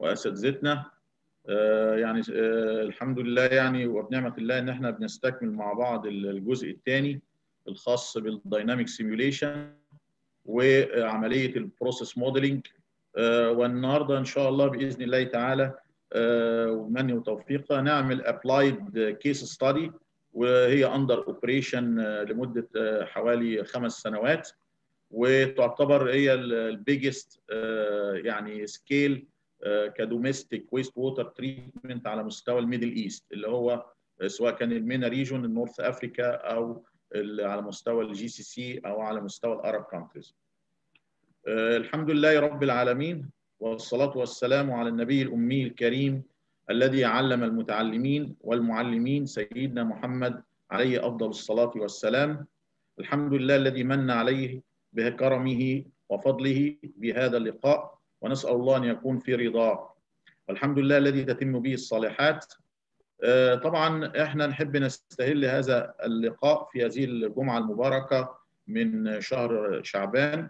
واساتذتنا يعني الحمد لله يعني وبنعمه الله ان احنا بنستكمل مع بعض الجزء الثاني الخاص بالدايناميك سيميوليشن وعمليه البروسيس موديلنج والنهارده ان شاء الله باذن الله تعالى ومني وتوفيقه نعمل ابلايد كيس ستادي وهي اندر اوبريشن لمده حوالي خمس سنوات وتعتبر هي البيجست يعني سكيل كدوميستيك ويست ووتر تريتمنت على مستوى الميدل ايست اللي هو سواء كان المينا ريجون النورث افريكا او على مستوى الجي سي سي او على مستوى الارب كونتريز. الحمد لله رب العالمين والصلاه والسلام على النبي الامي الكريم الذي علم المتعلمين والمعلمين سيدنا محمد عليه افضل الصلاه والسلام. الحمد لله الذي من عليه بكرمه وفضله بهذا اللقاء ونسال الله ان يكون في رضاه. والحمد لله الذي تتم به الصالحات طبعا احنا نحب نستهل هذا اللقاء في هذه الجمعه المباركه من شهر شعبان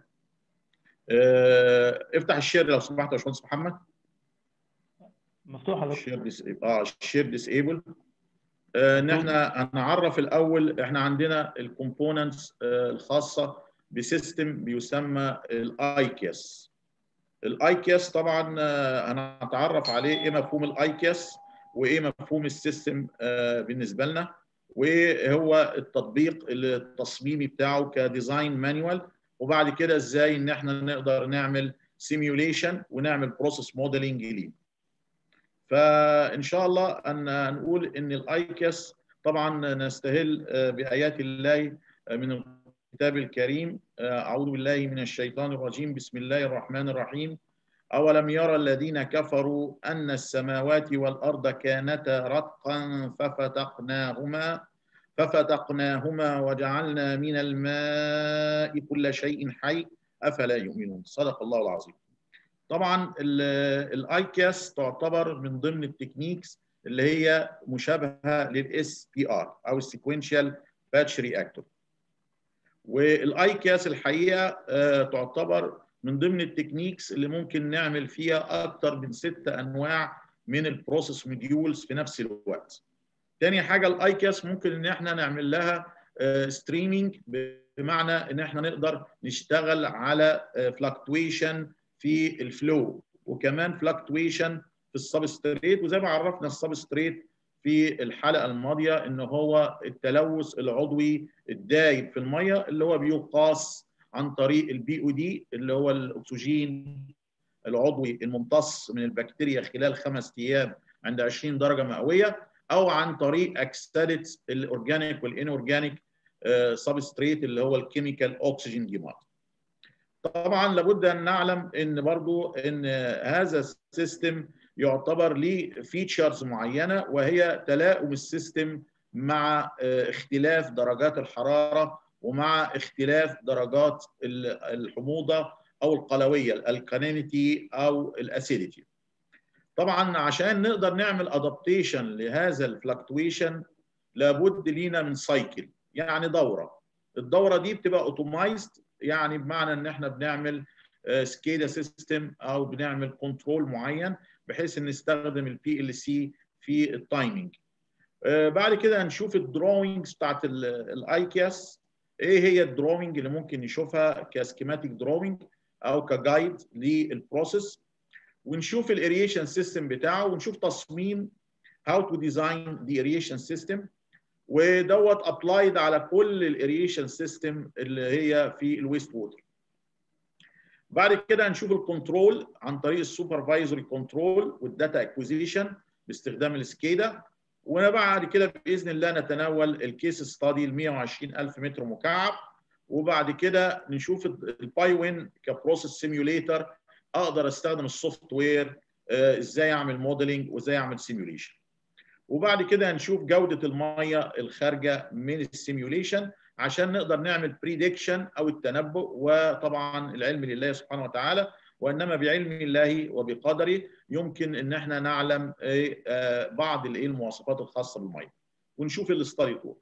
افتح الشير لو سمحت يا باشمهندس محمد مفتوحه الشير ديس اه الشير ديسيبل ان احنا هنعرف الاول احنا عندنا الكومبوننتس الخاصه بسيستم بيسمى الايكيس الايكيس طبعا هنتعرف عليه ايه مفهوم الايكيس وايه مفهوم السيستم بالنسبه لنا وهو التطبيق التصميمي بتاعه كديزاين مانوال وبعد كده ازاي ان احنا نقدر نعمل سيميوليشن ونعمل بروسيس موديلنج ليه فان شاء الله ان نقول ان الايكس طبعا نستهل بايات الله من الكتاب الكريم اعوذ بالله من الشيطان الرجيم بسم الله الرحمن الرحيم أولم يرى الذين كفروا أن السماوات والأرض كانتا رتقا ففتقناهما ففتقناهما وجعلنا من الماء كل شيء حي أفلا يؤمنون صدق الله العظيم طبعا الايكاس تعتبر من ضمن التكنيكس اللي هي مشابهه للاس بي ار او السيكونشال باتش رياكتور والايكاس الحقيقه تعتبر من ضمن التكنيكس اللي ممكن نعمل فيها اكتر من ست انواع من البروسيس موديولز في نفس الوقت. تاني حاجه الايكاس ممكن ان احنا نعمل لها ستريمينج بمعنى ان احنا نقدر نشتغل على فلكتويشن في الفلو وكمان فلكتويشن في السبستريت وزي ما عرفنا السبستريت في الحلقه الماضيه ان هو التلوث العضوي الدايب في الميه اللي هو بيقاس عن طريق البي او دي اللي هو الاكسجين العضوي الممتص من البكتيريا خلال خمس ايام عند 20 درجه مئويه او عن طريق اكسدت الاورجانيك والانورجانيك سبستريت اللي هو الكيميكال اوكسجين جيمات. طبعا لابد ان نعلم ان برضو ان هذا السيستم يعتبر ليه فيتشرز معينه وهي تلاؤم السيستم مع اختلاف درجات الحراره ومع اختلاف درجات الحموضه او القلويه الالكالينيتي او الاسيديتي. طبعا عشان نقدر نعمل ادابتيشن لهذا الفلكتويشن لابد لينا من سايكل يعني دوره. الدوره دي بتبقى اوتومايزد يعني بمعنى ان احنا بنعمل سكيدا سيستم او بنعمل كنترول معين بحيث ان نستخدم البي ال سي في التايمنج. بعد كده هنشوف الدروينجز بتاعت الايكياس ايه هي الدروينج اللي ممكن نشوفها كسكيماتيك دروينج او كجايد للبروسيس ونشوف الاريشن سيستم بتاعه ونشوف تصميم هاو تو ديزاين ذا اريشن سيستم ودوت ابلايد على كل الاريشن سيستم اللي هي في الويست ووتر بعد كده هنشوف الكنترول عن طريق السوبرفايزري كنترول والداتا اكوزيشن باستخدام السكيدا وبعد كده باذن الله نتناول الكيس ستادي ال 120000 متر مكعب وبعد كده نشوف الباي وين كبروسيس سيميوليتر اقدر استخدم السوفت وير ازاي اعمل موديلنج وازاي اعمل سيميوليشن وبعد كده هنشوف جوده الميه الخارجه من السيميوليشن عشان نقدر نعمل بريدكشن او التنبؤ وطبعا العلم لله سبحانه وتعالى وانما بعلم الله وبقدره يمكن ان احنا نعلم بعض الايه المواصفات الخاصه بالميه ونشوف الاستادي تور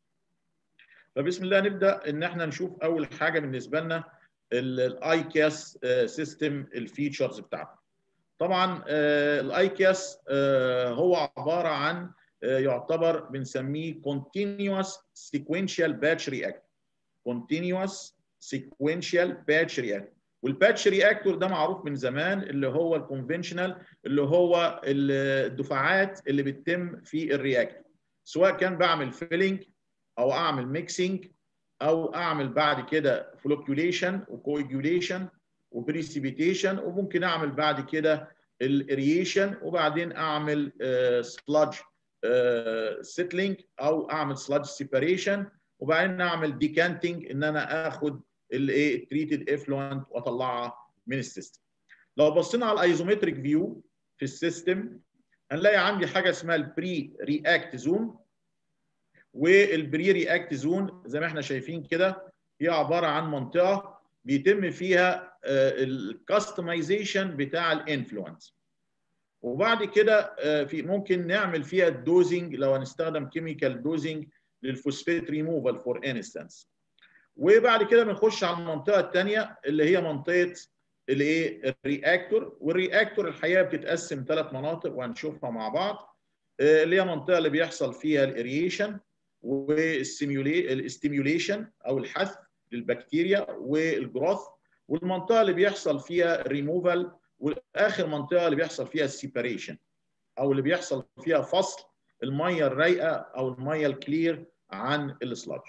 فبسم الله نبدا ان احنا نشوف اول حاجه بالنسبه لنا الاي كاس سيستم الفيتشرز بتاعته طبعا الايكياس هو عباره عن يعتبر بنسميه continuous sequential batch reactor continuous sequential batch reactor والباتش رياكتور ده معروف من زمان اللي هو الكونفنشنال اللي هو الدفعات اللي بتتم في الرياكتور سواء كان بعمل فيلينج او اعمل ميكسينج او اعمل بعد كده فلوكيوليشن وكويجوليشن وبريسيبيتيشن وممكن اعمل بعد كده الاريشن وبعدين اعمل سلادج سيتلينج او اعمل سلادج سيباريشن وبعدين اعمل ديكانتنج ان انا اخد الايه التريتد افلوينت واطلعها من السيستم. لو بصينا على الايزومتريك فيو في السيستم هنلاقي عندي حاجه اسمها البري رياكت زون والبري رياكت زون زي ما احنا شايفين كده هي عباره عن منطقه بيتم فيها الكاستمايزيشن بتاع الانفلونس وبعد كده في ممكن نعمل فيها الدوزنج لو هنستخدم كيميكال دوزنج للفوسفيت ريموفال فور انستنس وبعد كده بنخش على المنطقه الثانيه اللي هي منطقه الايه الرياكتور والرياكتور الحقيقه بتتقسم ثلاث مناطق وهنشوفها مع بعض اللي هي المنطقه اللي بيحصل فيها الاريشن والاستيميوليشن او الحث للبكتيريا والجروث والمنطقه اللي بيحصل فيها الريموفال واخر منطقه اللي بيحصل فيها السيباريشن او اللي بيحصل فيها فصل الميه الرايقه او الميه الكلير عن السلاج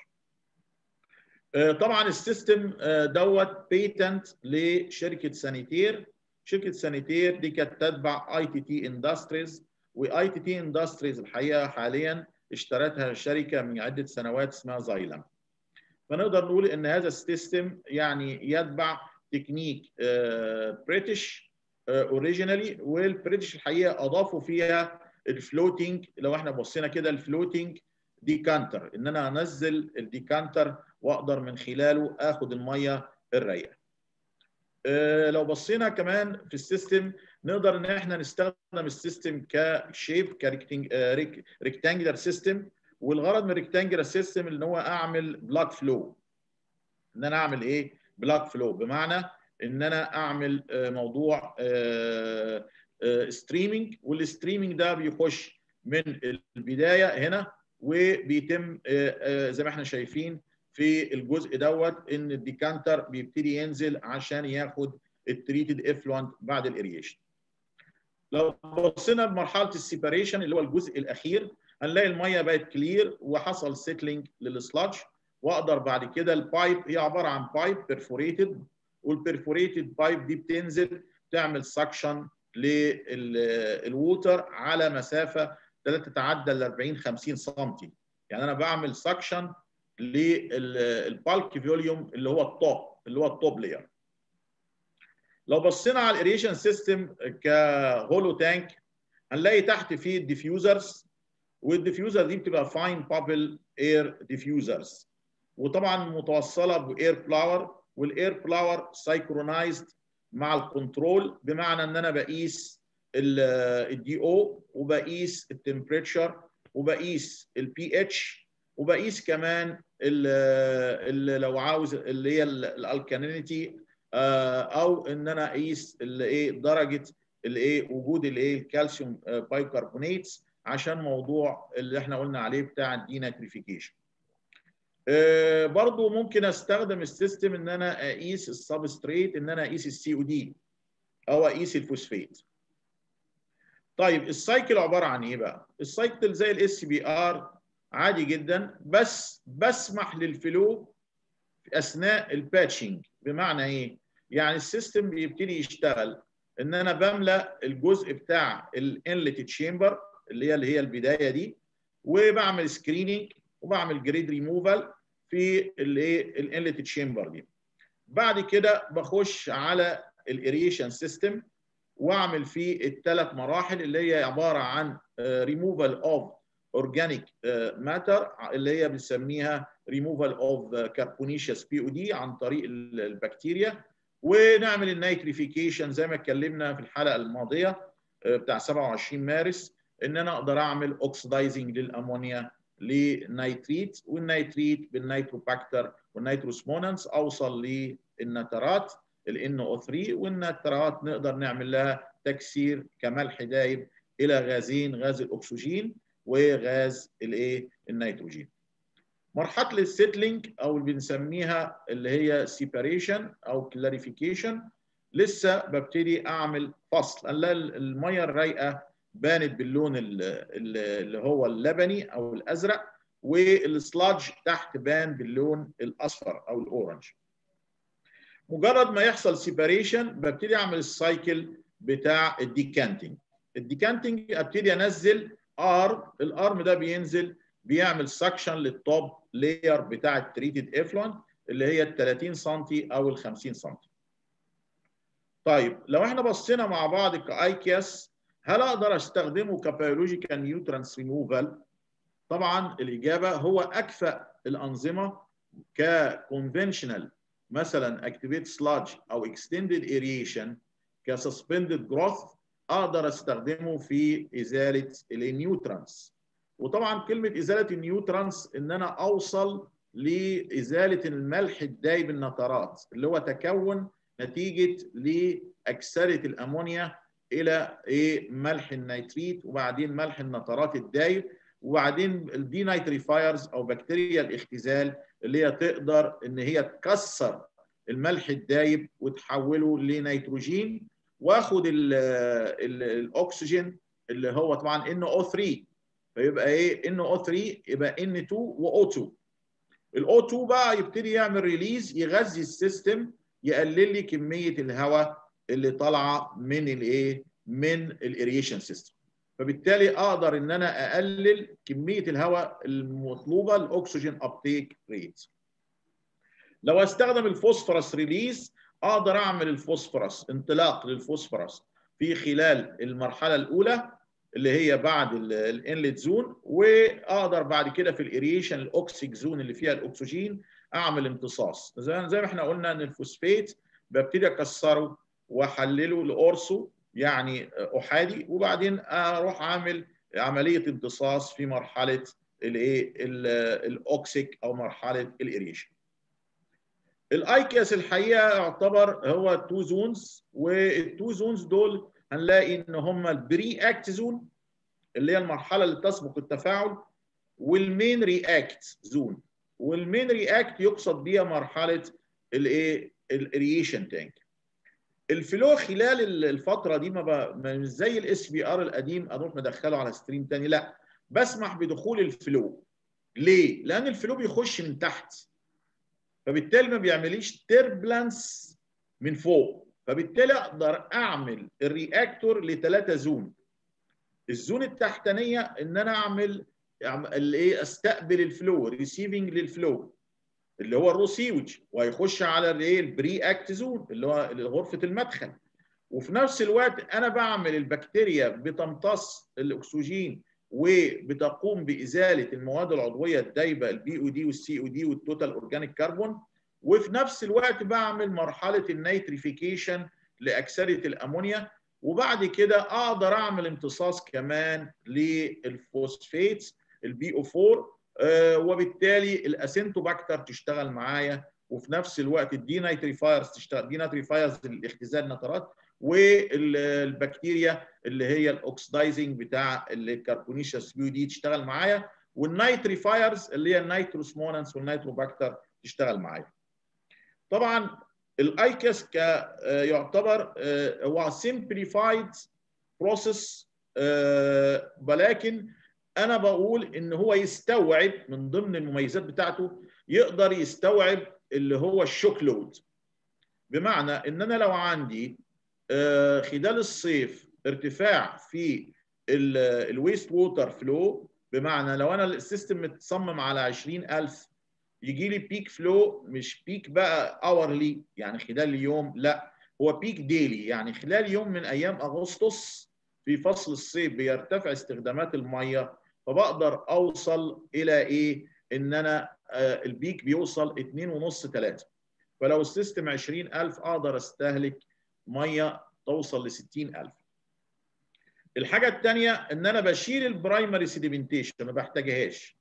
طبعا السيستم دوت بيتنت لشركه سانيتير شركه سانيتير دي كانت تتبع اي تي تي اندستريز واي تي تي اندستريز الحقيقه حاليا اشترتها شركه من عده سنوات اسمها زايلم فنقدر نقول ان هذا السيستم يعني يتبع تكنيك بريتش اوريجينالي والبريتش الحقيقه اضافوا فيها الفلوتنج لو احنا بصينا كده الفلوتنج ديكانتر ان انا انزل الديكانتر واقدر من خلاله اخد الميه الرايقه. أه لو بصينا كمان في السيستم نقدر ان احنا نستخدم السيستم كشيب كريكتانجلر سيستم والغرض من الريكتانجلر سيستم ان هو اعمل بلاك فلو. ان انا اعمل ايه؟ بلاك فلو بمعنى ان انا اعمل موضوع ستريمينج والستريمينج ده بيخش من البدايه هنا وبيتم زي ما احنا شايفين في الجزء دوت ان الديكانتر بيبتدي ينزل عشان ياخد التريتد افلوانت بعد الاريشن. لو بصينا بمرحله السيباريشن اللي هو الجزء الاخير هنلاقي الميه بقت كلير وحصل سيتلينج للسلادج واقدر بعد كده البايب هي عباره عن بايب بيرفوريتد والبيرفوريتد بايب دي بتنزل تعمل سكشن للووتر على مسافه لا تتعدى ال 40 50 سم يعني انا بعمل سكشن للبالك فوليوم اللي هو التوب اللي هو التوب لاير لو بصينا على الاريشن سيستم كهولو تانك هنلاقي تحت فيه الديفيوزرز والديفيوزر دي بتبقى فاين بابل اير ديفيوزرز وطبعا متوصله باير بلاور والاير بلاور سايكرونايزد مع الكنترول بمعنى ان انا بقيس الدي او وبقيس التمبريتشر وبقيس البي اتش وبقيس كمان اللي لو عاوز اللي هي الالكالينيتي او ان انا اقيس الايه درجه الايه وجود الايه الكالسيوم بايكربونيتس عشان موضوع اللي احنا قلنا عليه بتاع الديناتريفيكيشن. برضو ممكن استخدم السيستم ان انا اقيس السبستريت ان انا اقيس السي او دي او اقيس الفوسفيت. طيب السايكل عباره عن ايه بقى؟ السايكل زي الاس بي ار عادي جدا بس بسمح للفلو في اثناء الباتشنج بمعنى ايه؟ يعني السيستم بيبتدي يشتغل ان انا بملى الجزء بتاع الانلت تشامبر اللي هي اللي هي البدايه دي وبعمل سكريننج وبعمل جريد ريموفال في الايه الانلت تشامبر دي. بعد كده بخش على الاريشن سيستم واعمل فيه الثلاث مراحل اللي هي عباره عن ريموفال اوف اورجانيك ماتر اللي هي بنسميها ريموفال اوف كاربونيشيوس بي او دي عن طريق البكتيريا ونعمل النيتريفيكيشن زي ما اتكلمنا في الحلقه الماضيه بتاع 27 مارس ان انا اقدر اعمل اوكسدايزنج للامونيا لنيتريت والنيتريت بالنيتروباكتر والنيتروسمونانس اوصل للنترات ال NO3 والنترات نقدر نعمل لها تكسير كملح دايب الى غازين غاز الاكسجين وغاز الايه النيتروجين مرحله السيتلينج او اللي بنسميها اللي هي سيباريشن او كلاريفيكيشن لسه ببتدي اعمل فصل الميه الرايقه بانت باللون اللي هو اللبني او الازرق والسلاج تحت بان باللون الاصفر او الاورنج مجرد ما يحصل سيباريشن ببتدي اعمل السايكل بتاع الديكانتنج الديكانتنج ابتدي انزل ارم الارم ده بينزل بيعمل سكشن للتوب لاير بتاع التريتد افلون اللي هي ال 30 سم او ال 50 سم طيب لو احنا بصينا مع بعض كايكياس هل اقدر استخدمه كبيولوجيكال نيوترانس ريموفال طبعا الاجابه هو اكفأ الانظمه ككونفنشنال مثلا اكتيفيت سلاج او اكستندد ايريشن كسسبندد جروث اقدر استخدمه في ازاله النيوترانس وطبعا كلمه ازاله النيوترانس ان انا اوصل لازاله الملح الدايب النترات اللي هو تكون نتيجه لاكسده الامونيا الى ايه ملح النيتريت وبعدين ملح النترات الدايب وبعدين الدي نيتريفايرز او بكتيريا الاختزال اللي هي تقدر ان هي تكسر الملح الدايب وتحوله لنيتروجين واخد ال ال الاكسجين اللي هو طبعا NO3 فيبقى ايه NO3 يبقى N2 وO2 الO2 بقى يبتدي يعمل ريليز يغذي السيستم يقلل لي كميه الهواء اللي طالعه من الايه من الاريشن سيستم فبالتالي اقدر ان انا اقلل كميه الهواء المطلوبه الاكسجين ابتيك ريت لو استخدم الفوسفورس ريليز اقدر اعمل الفوسفورس انطلاق للفوسفورس في خلال المرحله الاولى اللي هي بعد الانلت زون واقدر بعد كده في الاريشن الاوكسيك زون اللي فيها الاكسجين اعمل امتصاص زي زي ما احنا قلنا ان الفوسفات ببتدي اكسره واحلله لاورسو يعني احادي وبعدين اروح اعمل عمليه امتصاص في مرحله الايه الاوكسيك او مرحله الاريشن الايكياس الحقيقه يعتبر هو تو زونز والتو زونز دول هنلاقي ان هم البري اكت زون اللي هي المرحله اللي تسبق التفاعل والمين رياكت زون والمين رياكت يقصد بيها مرحله الايه الاريشن تانك الفلو خلال الفتره دي ما مش زي الاس بي ار القديم اروح مدخله على ستريم تاني لا بسمح بدخول الفلو ليه؟ لان الفلو بيخش من تحت فبالتالي ما بيعمليش تربلانس من فوق فبالتالي اقدر اعمل الرياكتور لثلاثه زون الزون التحتانيه ان انا اعمل الايه استقبل الفلو ريسيفنج للفلو اللي هو الرو سيوج وهيخش على الايه البري اكت زون اللي هو غرفه المدخل وفي نفس الوقت انا بعمل البكتيريا بتمتص الاكسجين وبتقوم بازاله المواد العضويه الدايبه البي او دي والسي او دي والتوتال اورجانيك كربون وفي نفس الوقت بعمل مرحله النيتريفيكيشن لاكسده الامونيا وبعد كده اقدر اعمل امتصاص كمان للفوسفيت البي او 4 آه وبالتالي الاسنتوباكتر تشتغل معايا وفي نفس الوقت الدي نيتريفايرز تشتغل دي نيتريفايرز الاختزال نترات والبكتيريا اللي هي الاوكسدايزنج بتاع الكربونيشيوس بيو دي تشتغل معايا والنيتريفايرز اللي هي النيتروسمونانس والنيتروباكتر تشتغل معايا طبعا الايكس ك يعتبر هو سمبليفايد بروسيس ولكن انا بقول ان هو يستوعب من ضمن المميزات بتاعته يقدر يستوعب اللي هو الشوك لود بمعنى ان انا لو عندي خلال الصيف ارتفاع في الويست ووتر فلو بمعنى لو انا السيستم متصمم على 20000 يجي لي بيك فلو مش بيك بقى اورلي يعني خلال اليوم لا هو بيك ديلي يعني خلال يوم من ايام اغسطس في فصل الصيف بيرتفع استخدامات الميه فبقدر اوصل الى ايه ان انا آه البيك بيوصل 2.5 3 فلو السيستم 20000 اقدر استهلك ميه توصل ل 60000 الحاجه الثانيه ان انا بشيل البرايمري سيديمنتيشن ما بحتاجهاش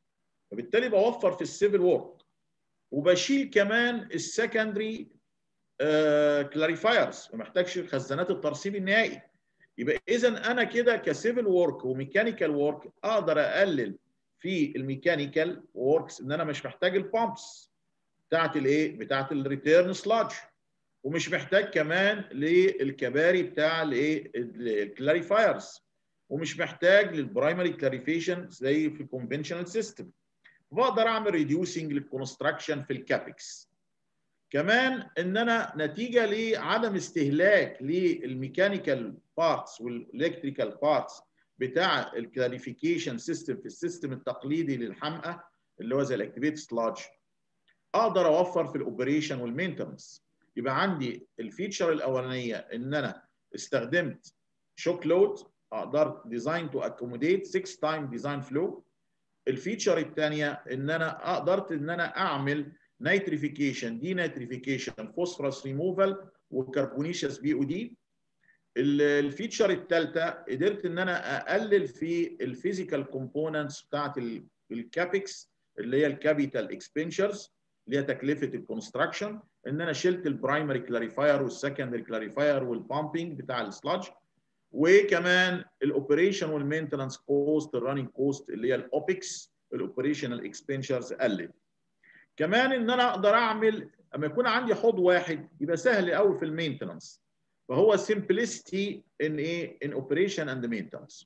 فبالتالي بوفر في السيفل وورك وبشيل كمان السكندري كلاريفايرز ما محتاجش خزانات الترسيب النهائي يبقى اذا انا كده كسيفل وورك وميكانيكال وورك اقدر اقلل في الميكانيكال ووركس ان انا مش محتاج البامبس بتاعت الايه بتاعت الريتيرن سلاج ومش محتاج كمان للكباري بتاع الايه الكلاريفايرز ومش محتاج للبرايمري كلاريفيشن زي في الكونفنشنال سيستم بقدر اعمل ريديوسنج للكونستراكشن في الكابكس كمان ان انا نتيجه لعدم استهلاك للميكانيكال بارتس والالكتريكال بارتس بتاع الكلاريفيكيشن سيستم في السيستم التقليدي للحمقى اللي هو زي الاكتيفيت سلاج اقدر اوفر في الاوبريشن والمينتنس يبقى عندي الفيتشر الاولانيه ان انا استخدمت شوك لود اقدر ديزاين تو اكوموديت 6 تايم ديزاين فلو الفيتشر الثانيه ان انا قدرت ان انا اعمل نيتريفيكيشن دي نيتريفيكيشن فوسفورس ريموفال وكربونيشس بي او دي الفيتشر الثالثه قدرت ان انا اقلل في الفيزيكال كومبوننتس بتاعت الكابكس اللي هي الكابيتال اكسبنشرز اللي هي تكلفه الكونستراكشن ان انا شلت البرايمري كلاريفاير والسكندري كلاريفاير والبامبنج بتاع السلاج وكمان الاوبريشن والمينتنس كوست الرننج كوست اللي هي الاوبكس الاوبريشنال اكسبنشرز قلت كمان ان انا اقدر اعمل اما يكون عندي حوض واحد يبقى سهل قوي في المينتنس فهو simplicity in ايه in operation and maintenance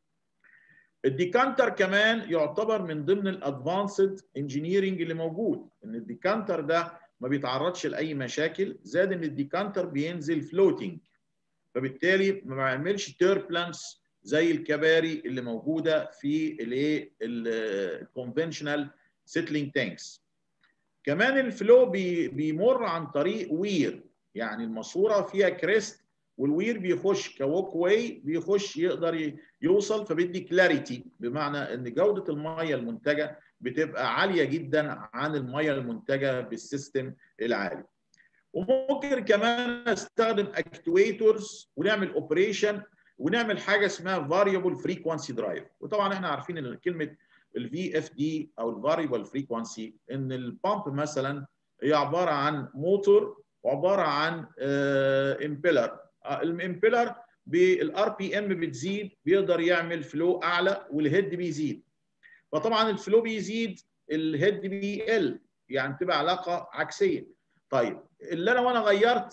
الديكانتر كمان يعتبر من ضمن الادفانسد انجينيرنج اللي موجود ان الديكانتر ده ما بيتعرضش لاي مشاكل زاد ان الديكانتر بينزل فلوتنج فبالتالي ما بيعملش تيربلانس زي الكباري اللي موجوده في الايه الكونفنشنال سيتلينج تانكس كمان الفلو بي بيمر عن طريق وير يعني الماسوره فيها كريست والوير بيخش كوك واي بيخش يقدر يوصل فبيدي كلاريتي بمعنى ان جوده الميه المنتجه بتبقى عاليه جدا عن الميه المنتجه بالسيستم العالي. وممكن كمان استخدم اكتويتورز ونعمل اوبريشن ونعمل حاجه اسمها فاريبل فريكوانسي درايف وطبعا احنا عارفين ان كلمه الفي اف دي او الفاريبل فريكوانسي ان البامب مثلا هي عباره عن موتور وعباره عن امبيلر الامبيلر بالار بي ام بتزيد بيقدر يعمل فلو اعلى والهيد بيزيد فطبعا الفلو بيزيد الهيد بيقل يعني تبقى علاقه عكسيه طيب اللي انا وانا غيرت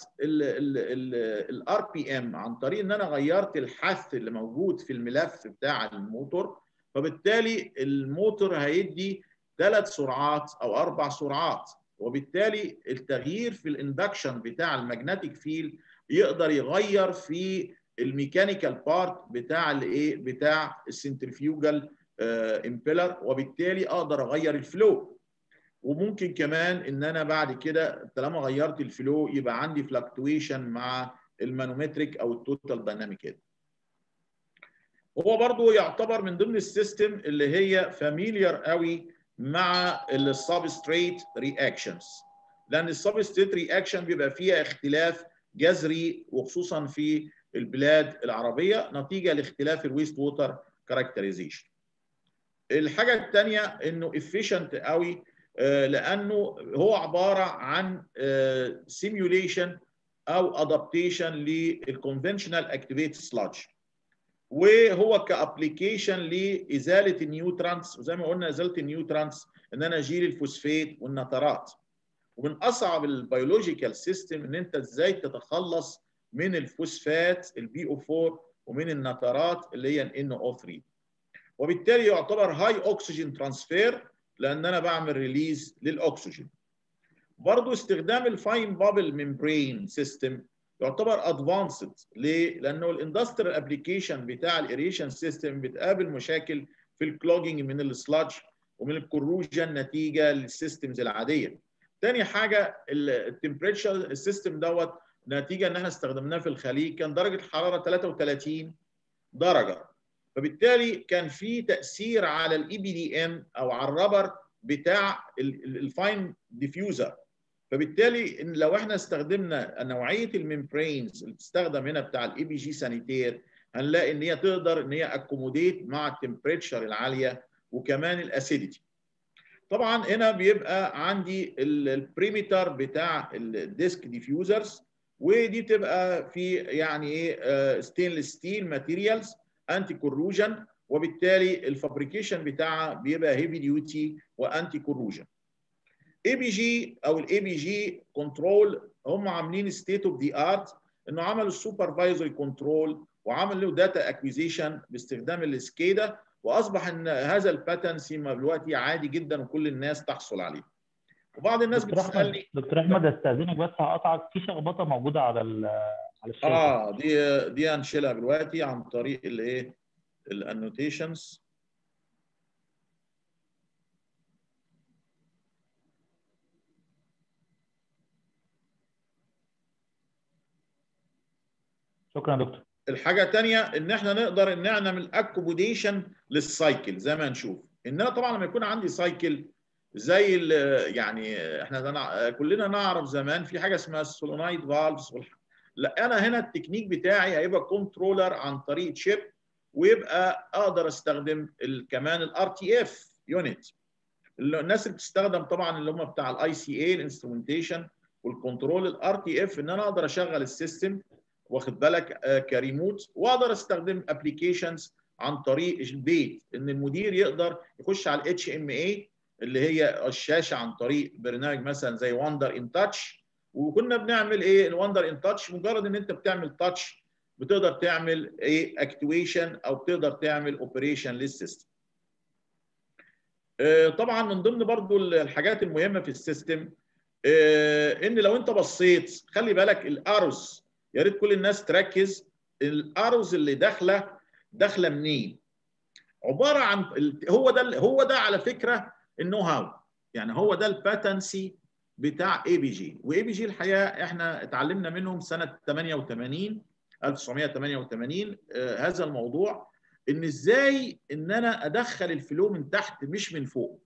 الار بي ام عن طريق ان انا غيرت الحث اللي موجود في الملف بتاع الموتور فبالتالي الموتور هيدي ثلاث سرعات او اربع سرعات وبالتالي التغيير في الاندكشن بتاع الماجنتيك فيل يقدر يغير في الميكانيكال بارت بتاع الايه بتاع السنترفيوجال امبيلر وبالتالي اقدر اغير الفلو وممكن كمان ان انا بعد كده طالما غيرت الفلو يبقى عندي فلكتويشن مع المانومتريك او التوتال دايناميك هو برضو يعتبر من ضمن السيستم اللي هي فاميليار قوي مع السبستريت رياكشنز لان السبستريت رياكشن بيبقى فيها اختلاف جذري وخصوصا في البلاد العربيه نتيجه لاختلاف الويست ووتر كاركترايزيشن الحاجه الثانيه انه افيشنت قوي لانه هو عباره عن سيميوليشن او ادابتيشن للكونفنشنال اكتيفيت سلاج وهو كابليكيشن لازاله النيوترانس وزي ما قلنا ازاله النيوترانس ان انا اشيل الفوسفات والنترات ومن اصعب البيولوجيكال سيستم ان انت ازاي تتخلص من الفوسفات البي او 4 ومن النترات اللي هي الان او 3 وبالتالي يعتبر هاي اوكسجين ترانسفير لان انا بعمل ريليز للاكسجين برضو استخدام الفاين بابل ممبرين سيستم يعتبر ادفانسد ليه؟ لانه الاندستريال ابلكيشن بتاع الايريشن سيستم بتقابل مشاكل في الكلوجنج من السلاج ومن الكروجن نتيجه للسيستمز العاديه. تاني حاجه التمبريتشر السيستم دوت نتيجه ان احنا استخدمناه في الخليج كان درجه الحراره 33 درجه فبالتالي كان في تاثير على الاي بي دي ام او على الرابر بتاع الفاين ديفيوزر فبالتالي إن لو احنا استخدمنا نوعيه الممبرينز اللي بتستخدم هنا بتاع الاي بي جي سانيتير هنلاقي ان هي تقدر ان هي اكوموديت مع التمبريتشر العاليه وكمان الاسيديتي طبعا هنا بيبقى عندي البريمتر بتاع الديسك ديفيوزرز ودي بتبقى في يعني ايه ستينلس ستيل ماتيريالز انتي كوروجن وبالتالي الفابريكيشن بتاعها بيبقى هيفي ديوتي وانتي كوروجن اي بي جي او الاي بي جي كنترول هم عاملين ستيت اوف ذا ارت انه عملوا السوبرفايزري كنترول وعملوا داتا اكويزيشن باستخدام السكيدا واصبح ان هذا الباتنسي دلوقتي عادي جدا وكل الناس تحصل عليه. وبعض الناس دكتور احمد بتسالني دكتور احمد استاذنك بس هقطعك في شخبطه موجوده على ال على الشاشه اه دي دي هنشيلها دلوقتي عن طريق الايه الانوتيشنز شكرا يا دكتور الحاجه الثانيه ان احنا نقدر ان احنا نعمل اكوموديشن للسايكل زي ما هنشوف ان انا طبعا لما يكون عندي سايكل زي ال- يعني احنا نع- كلنا نعرف زمان في حاجه اسمها السولونايد فالفز لا انا هنا التكنيك بتاعي هيبقى كنترولر عن طريق شيب ويبقى اقدر استخدم ال- كمان الار تي اف يونت الناس اللي بتستخدم طبعا اللي هم بتاع الاي سي اي الانسترومنتيشن والكنترول الار تي اف ان انا اقدر اشغل السيستم واخد بالك آه، كريموت واقدر استخدم ابلكيشنز عن طريق البيت ان المدير يقدر يخش على الاتش ام اي اللي هي الشاشه عن طريق برنامج مثلا زي وندر ان تاتش وكنا بنعمل ايه الوندر ان تاتش مجرد ان انت بتعمل تاتش بتقدر تعمل ايه اكتويشن او بتقدر تعمل اوبريشن للسيستم آه، طبعا من ضمن برضو الحاجات المهمه في السيستم آه، ان لو انت بصيت خلي بالك الاروس يا ريت كل الناس تركز الاروز اللي داخله داخله منين عباره عن هو ده هو ده على فكره النو هاو يعني هو ده الباتنسي بتاع اي بي جي واي بي جي الحقيقه احنا اتعلمنا منهم سنه 88 1988 آه هذا الموضوع ان ازاي ان انا ادخل الفلو من تحت مش من فوق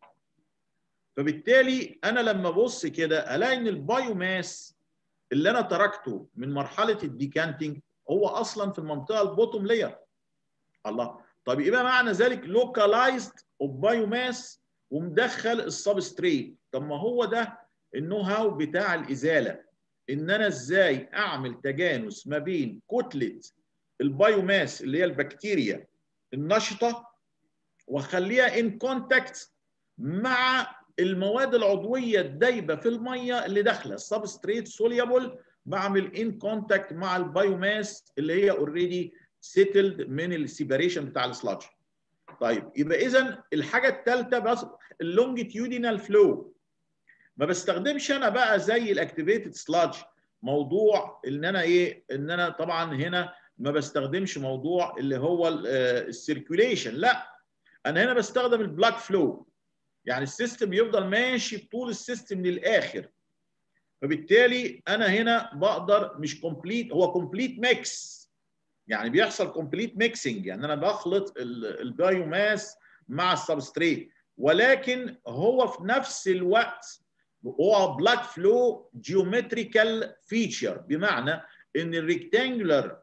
فبالتالي انا لما ابص كده الاقي ان البايو ماس اللي انا تركته من مرحله الديكانتنج هو اصلا في المنطقه البوتوم لاير الله طب يبقى معنى ذلك لوكالايزد اوف بايو ماس ومدخل السبستريت طب ما هو ده النو هاو بتاع الازاله ان انا ازاي اعمل تجانس ما بين كتله البايو ماس اللي هي البكتيريا النشطه واخليها ان كونتاكت مع المواد العضويه الدايبه في الميه اللي داخله السبستريت سوليبل بعمل ان كونتاكت مع البايوماس اللي هي اوريدي سيتلد من السيبريشن بتاع السلاج طيب يبقى اذا الحاجه الثالثه بس اللونجيتيودينال فلو ما بستخدمش انا بقى زي الاكتيفيتد سلاج موضوع ان انا ايه ان انا طبعا هنا ما بستخدمش موضوع اللي هو السيركيوليشن لا انا هنا بستخدم البلاك فلو يعني السيستم يفضل ماشي طول السيستم للاخر فبالتالي انا هنا بقدر مش كومبليت هو كومبليت ميكس يعني بيحصل كومبليت ميكسنج يعني انا بخلط البايو ماس مع السبستريت ولكن هو في نفس الوقت هو بلاك فلو جيومتريكال فيتشر بمعنى ان الريكتانجولار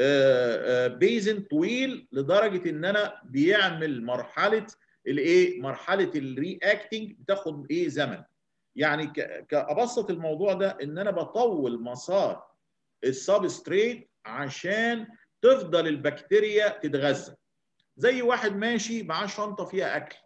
بيزن طويل لدرجه ان انا بيعمل مرحله الايه مرحله الرياكتنج بتاخد ايه زمن يعني كابسط الموضوع ده ان انا بطول مسار السبستريت عشان تفضل البكتيريا تتغذى زي واحد ماشي معاه شنطه فيها اكل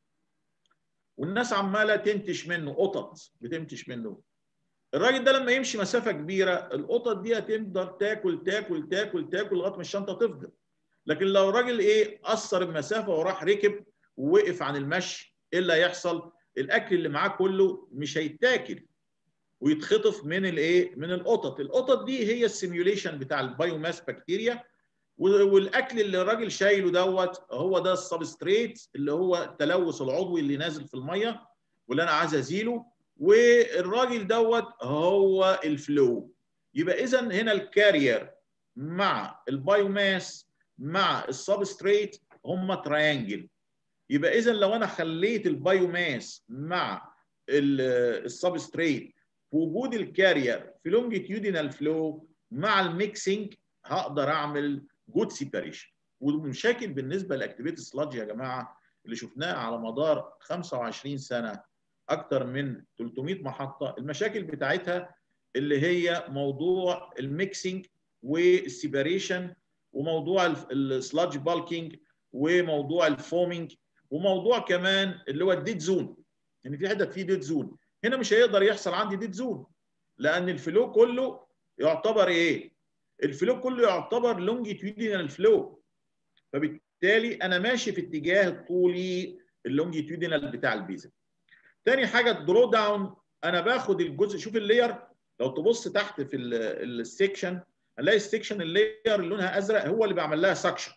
والناس عماله تنتش منه قطط بتنتش منه الراجل ده لما يمشي مسافه كبيره القطط دي هتفضل تاكل تاكل تاكل تاكل لغايه ما الشنطه تفضل لكن لو الراجل ايه قصر المسافه وراح ركب ووقف عن المشي ايه اللي هيحصل؟ الاكل اللي معاه كله مش هيتاكل ويتخطف من الايه؟ من القطط، القطط دي هي السيميوليشن بتاع البايوماس بكتيريا والاكل اللي الراجل شايله دوت هو ده السبستريت اللي هو التلوث العضوي اللي نازل في الميه واللي انا عايز ازيله والراجل دوت هو الفلو يبقى اذا هنا الكارير مع البايوماس مع السبستريت هم تريانجل يبقى اذا لو انا خليت البايوماس مع السبستريت في وجود الكارير في لونجيتيودينال فلو مع الميكسنج هقدر اعمل جود سيباريشن والمشاكل بالنسبه لاكتيفيتي سلاج يا جماعه اللي شفناها على مدار 25 سنه اكتر من 300 محطه المشاكل بتاعتها اللي هي موضوع الميكسينج والسيبريشن وموضوع السلاج بالكينج وموضوع الفومينج وموضوع كمان اللي هو الديد زون يعني في حتت فيه ديد زون هنا مش هيقدر يحصل عندي ديد زون لان الفلو كله يعتبر ايه الفلو كله يعتبر لونجيتيودينال فلو فبالتالي انا ماشي في اتجاه الطولي اللونجيتيودينال بتاع البيزل تاني حاجه الدرو داون انا باخد الجزء شوف اللير لو تبص تحت في السكشن هنلاقي السكشن اللير اللي لونها ازرق هو اللي بعمل لها سكشن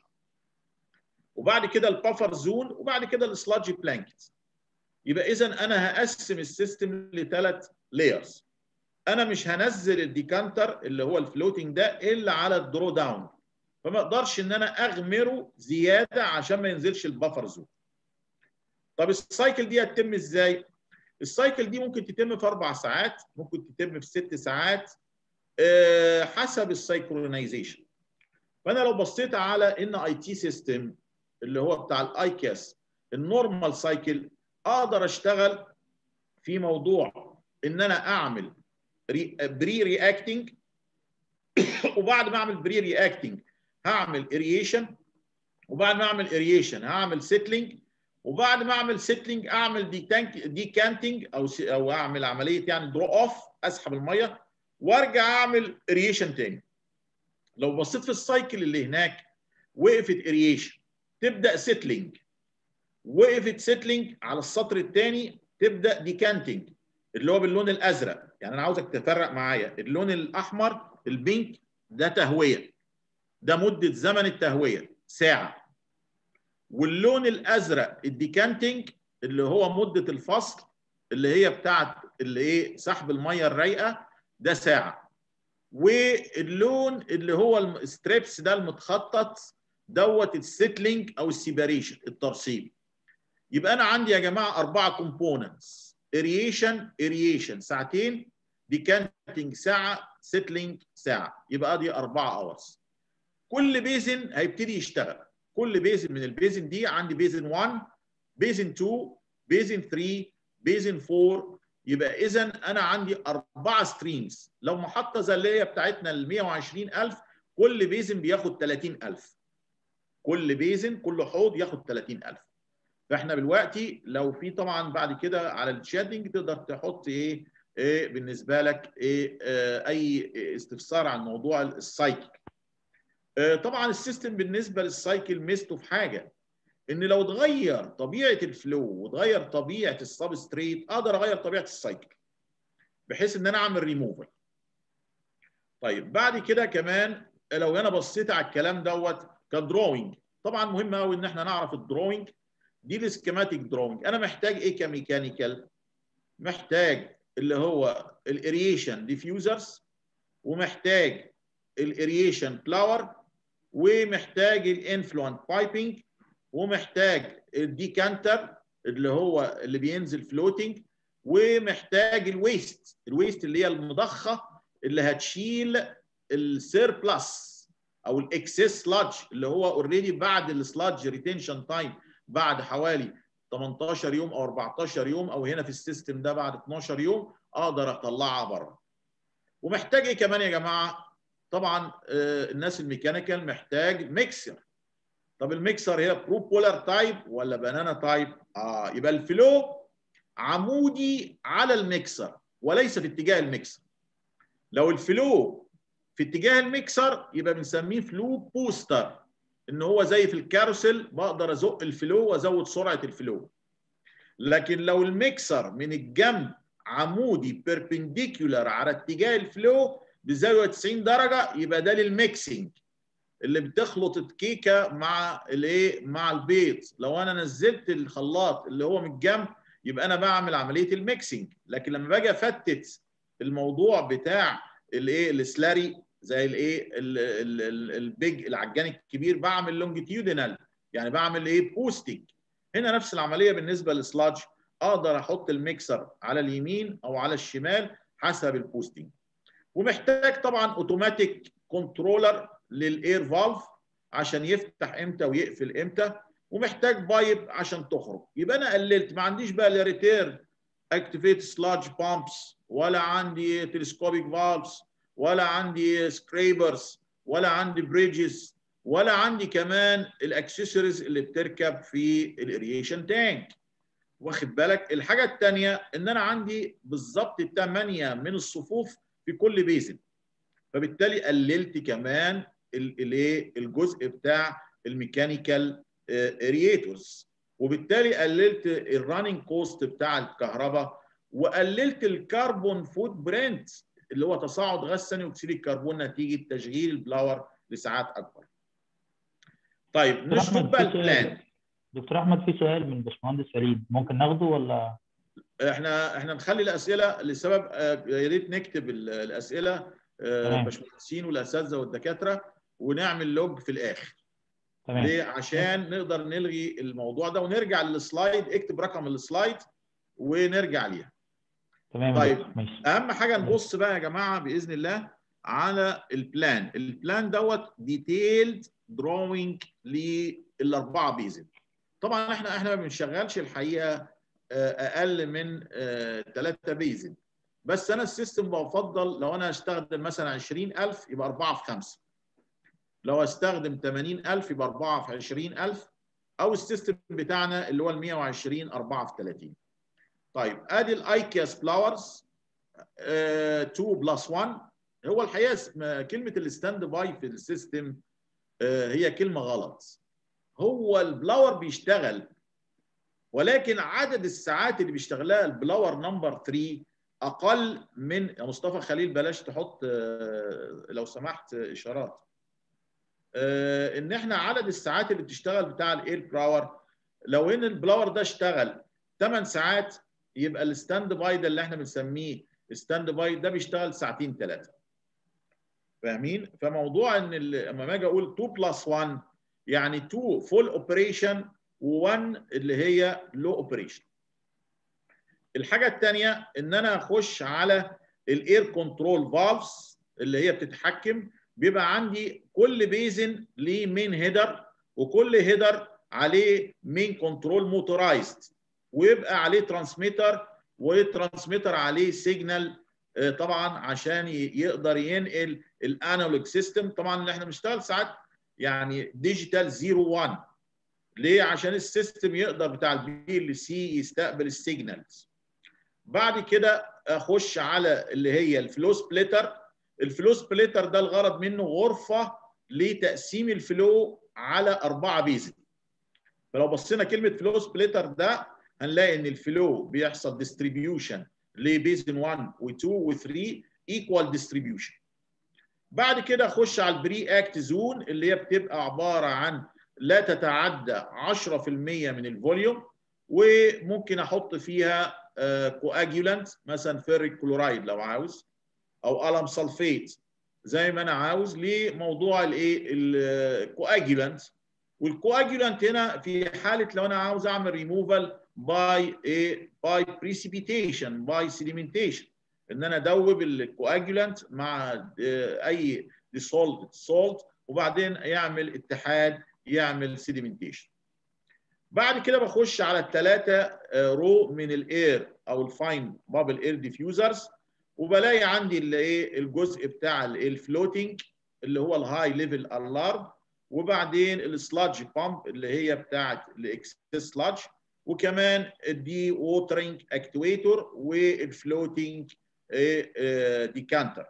وبعد كده البافر زون وبعد كده السلاج بلانكت يبقى اذا انا هقسم السيستم لثلاث لايرز انا مش هنزل الديكانتر اللي هو الفلوتنج ده الا على الدرو داون فما اقدرش ان انا اغمره زياده عشان ما ينزلش البافر زون طب السايكل دي هتتم ازاي السايكل دي ممكن تتم في اربع ساعات ممكن تتم في ست ساعات أه حسب السايكرونايزيشن فانا لو بصيت على ان اي تي سيستم اللي هو بتاع الاي كاس النورمال سايكل اقدر اشتغل في موضوع ان انا اعمل بري رياكتنج وبعد ما اعمل بري رياكتنج هعمل اريشن وبعد ما اعمل اريشن هعمل سيتلينج وبعد ما اعمل سيتلينج اعمل دي تانك دي كانتنج او او اعمل عمليه يعني درو اوف اسحب الميه وارجع اعمل اريشن تاني لو بصيت في السايكل اللي هناك وقفت اريشن تبدا سيتلينج وقفت سيتلينج على السطر الثاني تبدا ديكانتنج اللي هو باللون الازرق يعني انا عاوزك تفرق معايا اللون الاحمر البينك ده تهويه ده مده زمن التهويه ساعه واللون الازرق الديكانتنج اللي هو مده الفصل اللي هي بتاعت اللي ايه سحب الميه الرايقه ده ساعه واللون اللي هو الستريبس ده المتخطط دوت السيتلينج او السيبريشن الترسيب يبقى انا عندي يا جماعه اربعه كومبوننتس اريشن اريشن ساعتين ديكانتنج ساعه سيتلينج ساعه يبقى دي اربعه اورز كل بيزن هيبتدي يشتغل كل بيزن من البيزن دي عندي بيزن 1 بيزن 2 بيزن 3 بيزن 4 يبقى اذا انا عندي اربعه ستريمز لو محطه زي اللي هي بتاعتنا ال 120000 كل بيزن بياخد 30000 كل بيزن كل حوض ياخد 30000 فاحنا دلوقتي لو في طبعا بعد كده على الشاتنج تقدر تحط ايه, إيه بالنسبه لك ايه اه اي استفسار عن موضوع السايكل اه طبعا السيستم بالنسبه للسايكل ميزته في حاجه ان لو اتغير طبيعه الفلو وتغير طبيعه السبستريت اقدر اغير طبيعه السايكل بحيث ان انا اعمل ريموفل طيب بعد كده كمان لو انا بصيت على الكلام دوت كدروينج طبعا مهم قوي ان احنا نعرف الدروينج دي السكيماتيك دروينج انا محتاج ايه كميكانيكال محتاج اللي هو الاريشن ديفيوزرز ومحتاج الاريشن بلاور ومحتاج الانفلوانت بايبنج ومحتاج الديكانتر اللي هو اللي بينزل فلوتنج ومحتاج الويست الويست اللي هي المضخه اللي هتشيل السيربلس او الاكسس سلاج اللي هو اوريدي بعد السلاج ريتنشن تايم بعد حوالي 18 يوم او 14 يوم او هنا في السيستم ده بعد 12 يوم اقدر اطلعها بره ومحتاج ايه كمان يا جماعه طبعا الناس الميكانيكال محتاج ميكسر طب الميكسر هي بروبولار تايب ولا بنانا تايب اه يبقى الفلو عمودي على الميكسر وليس في اتجاه الميكسر لو الفلو في اتجاه الميكسر يبقى بنسميه فلو بوستر ان هو زي في الكاروسيل بقدر ازق الفلو وازود سرعه الفلو لكن لو الميكسر من الجنب عمودي بيربنديكولار على اتجاه الفلو بزاويه 90 درجه يبقى ده للميكسنج اللي بتخلط الكيكه مع الايه مع البيض لو انا نزلت الخلاط اللي هو من الجنب يبقى انا بعمل عمليه الميكسنج لكن لما باجي افتت الموضوع بتاع الايه السلاري زي الايه البيج العجان الكبير بعمل لونجيتيودينال يعني بعمل ايه بوستنج هنا نفس العمليه بالنسبه للسلاج اقدر احط الميكسر على اليمين او على الشمال حسب البوستنج ومحتاج طبعا اوتوماتيك كنترولر للاير فالف عشان يفتح امتى ويقفل امتى ومحتاج بايب عشان تخرج يبقى انا قللت ما عنديش بقى لا ريتير اكتيفيت سلاج بامبس ولا عندي تلسكوبيك فالفز ولا عندي سكريبرز ولا عندي بريدجز ولا عندي كمان الاكسسوارز اللي بتركب في الاريشن تانك واخد بالك الحاجه الثانيه ان انا عندي بالظبط 8 من الصفوف في كل بيزن فبالتالي قللت كمان الايه الجزء بتاع الميكانيكال ارياتورز وبالتالي قللت الراننج كوست بتاع الكهرباء وقللت الكربون فوت برنت اللي هو تصاعد غاز ثاني اكسيد الكربون نتيجه تشغيل البلاور لساعات اكبر. طيب نشوف بقى البلان. دكتور احمد في سؤال من باشمهندس فريد ممكن ناخده ولا احنا احنا نخلي الاسئله لسبب يا ريت نكتب الاسئله الباشمهندسين والاساتذه والدكاتره ونعمل لوج في الاخر. تمام ليه؟ عشان نقدر نلغي الموضوع ده ونرجع للسلايد اكتب رقم السلايد ونرجع ليها. تمام طيب. ماشي اهم حاجه نبص بقى يا جماعه باذن الله على البلان البلان دوت ديتيلد دروينج للاربعه بيزن طبعا احنا احنا ما بنشغلش الحقيقه اقل من ثلاثه بيزن بس انا السيستم بفضل لو انا هستخدم مثلا 20000 يبقى 4 في 5 لو استخدم 80000 يبقى 4 في 20000 او السيستم بتاعنا اللي هو ال 120 4 في 30 طيب ادي الايكياس بلاورز 2 بلس 1 هو الحقيقه كلمه الستاند باي في السيستم هي كلمه غلط هو البلاور بيشتغل ولكن عدد الساعات اللي بيشتغلها البلاور نمبر 3 اقل من يا مصطفى خليل بلاش تحط لو سمحت اشارات ان احنا عدد الساعات اللي بتشتغل بتاع الاير بلاور لو ان البلاور ده اشتغل 8 ساعات يبقى الستاند باي ده اللي احنا بنسميه ستاند باي ده بيشتغل ساعتين ثلاثه فاهمين فموضوع ان لما اجي اقول 2 بلس 1 يعني 2 فول اوبريشن و1 اللي هي لو اوبريشن الحاجه الثانيه ان انا اخش على الاير كنترول فالفز اللي هي بتتحكم بيبقى عندي كل بيزن ليه مين هيدر وكل هيدر عليه مين كنترول موتورايزد ويبقى عليه ترانسميتر والترانسميتر عليه سيجنال طبعا عشان يقدر ينقل الانالوج سيستم طبعا اللي احنا بنشتغل ساعات يعني ديجيتال 0 1 ليه عشان السيستم يقدر بتاع البي ال سي يستقبل السيجنالز بعد كده اخش على اللي هي الفلو سبليتر الفلو سبليتر ده الغرض منه غرفه لتقسيم الفلو على اربعه بيزن فلو بصينا كلمه فلو سبليتر ده هنلاقي ان الفلو بيحصل ديستريبيوشن لبيزن 1 و2 و3 ايكوال ديستريبيوشن بعد كده اخش على البري اكت زون اللي هي بتبقى عباره عن لا تتعدى 10% من الفوليوم وممكن احط فيها كواجولانت مثلا فيريك كلورايد لو عاوز او الم سلفيت زي ما انا عاوز لموضوع الايه الكواجولانت والكواجولانت هنا في حاله لو انا عاوز اعمل ريموفال باي ايه باي بريسيبيتيشن باي سيديمنتيشن ان انا ادوب الكواجولانت مع اي ديسولت سولت وبعدين يعمل اتحاد يعمل سيديمنتيشن بعد كده بخش على الثلاثه رو من الاير او الفاين بابل اير ديفيوزرز وبلاقي عندي اللي ايه الجزء بتاع الفلوتنج اللي هو الهاي ليفل الارم وبعدين السلاج بامب اللي هي بتاعه الاكسس سلاج وكمان الدي ووترنج اكتويتور والفلوتنج ديكانتر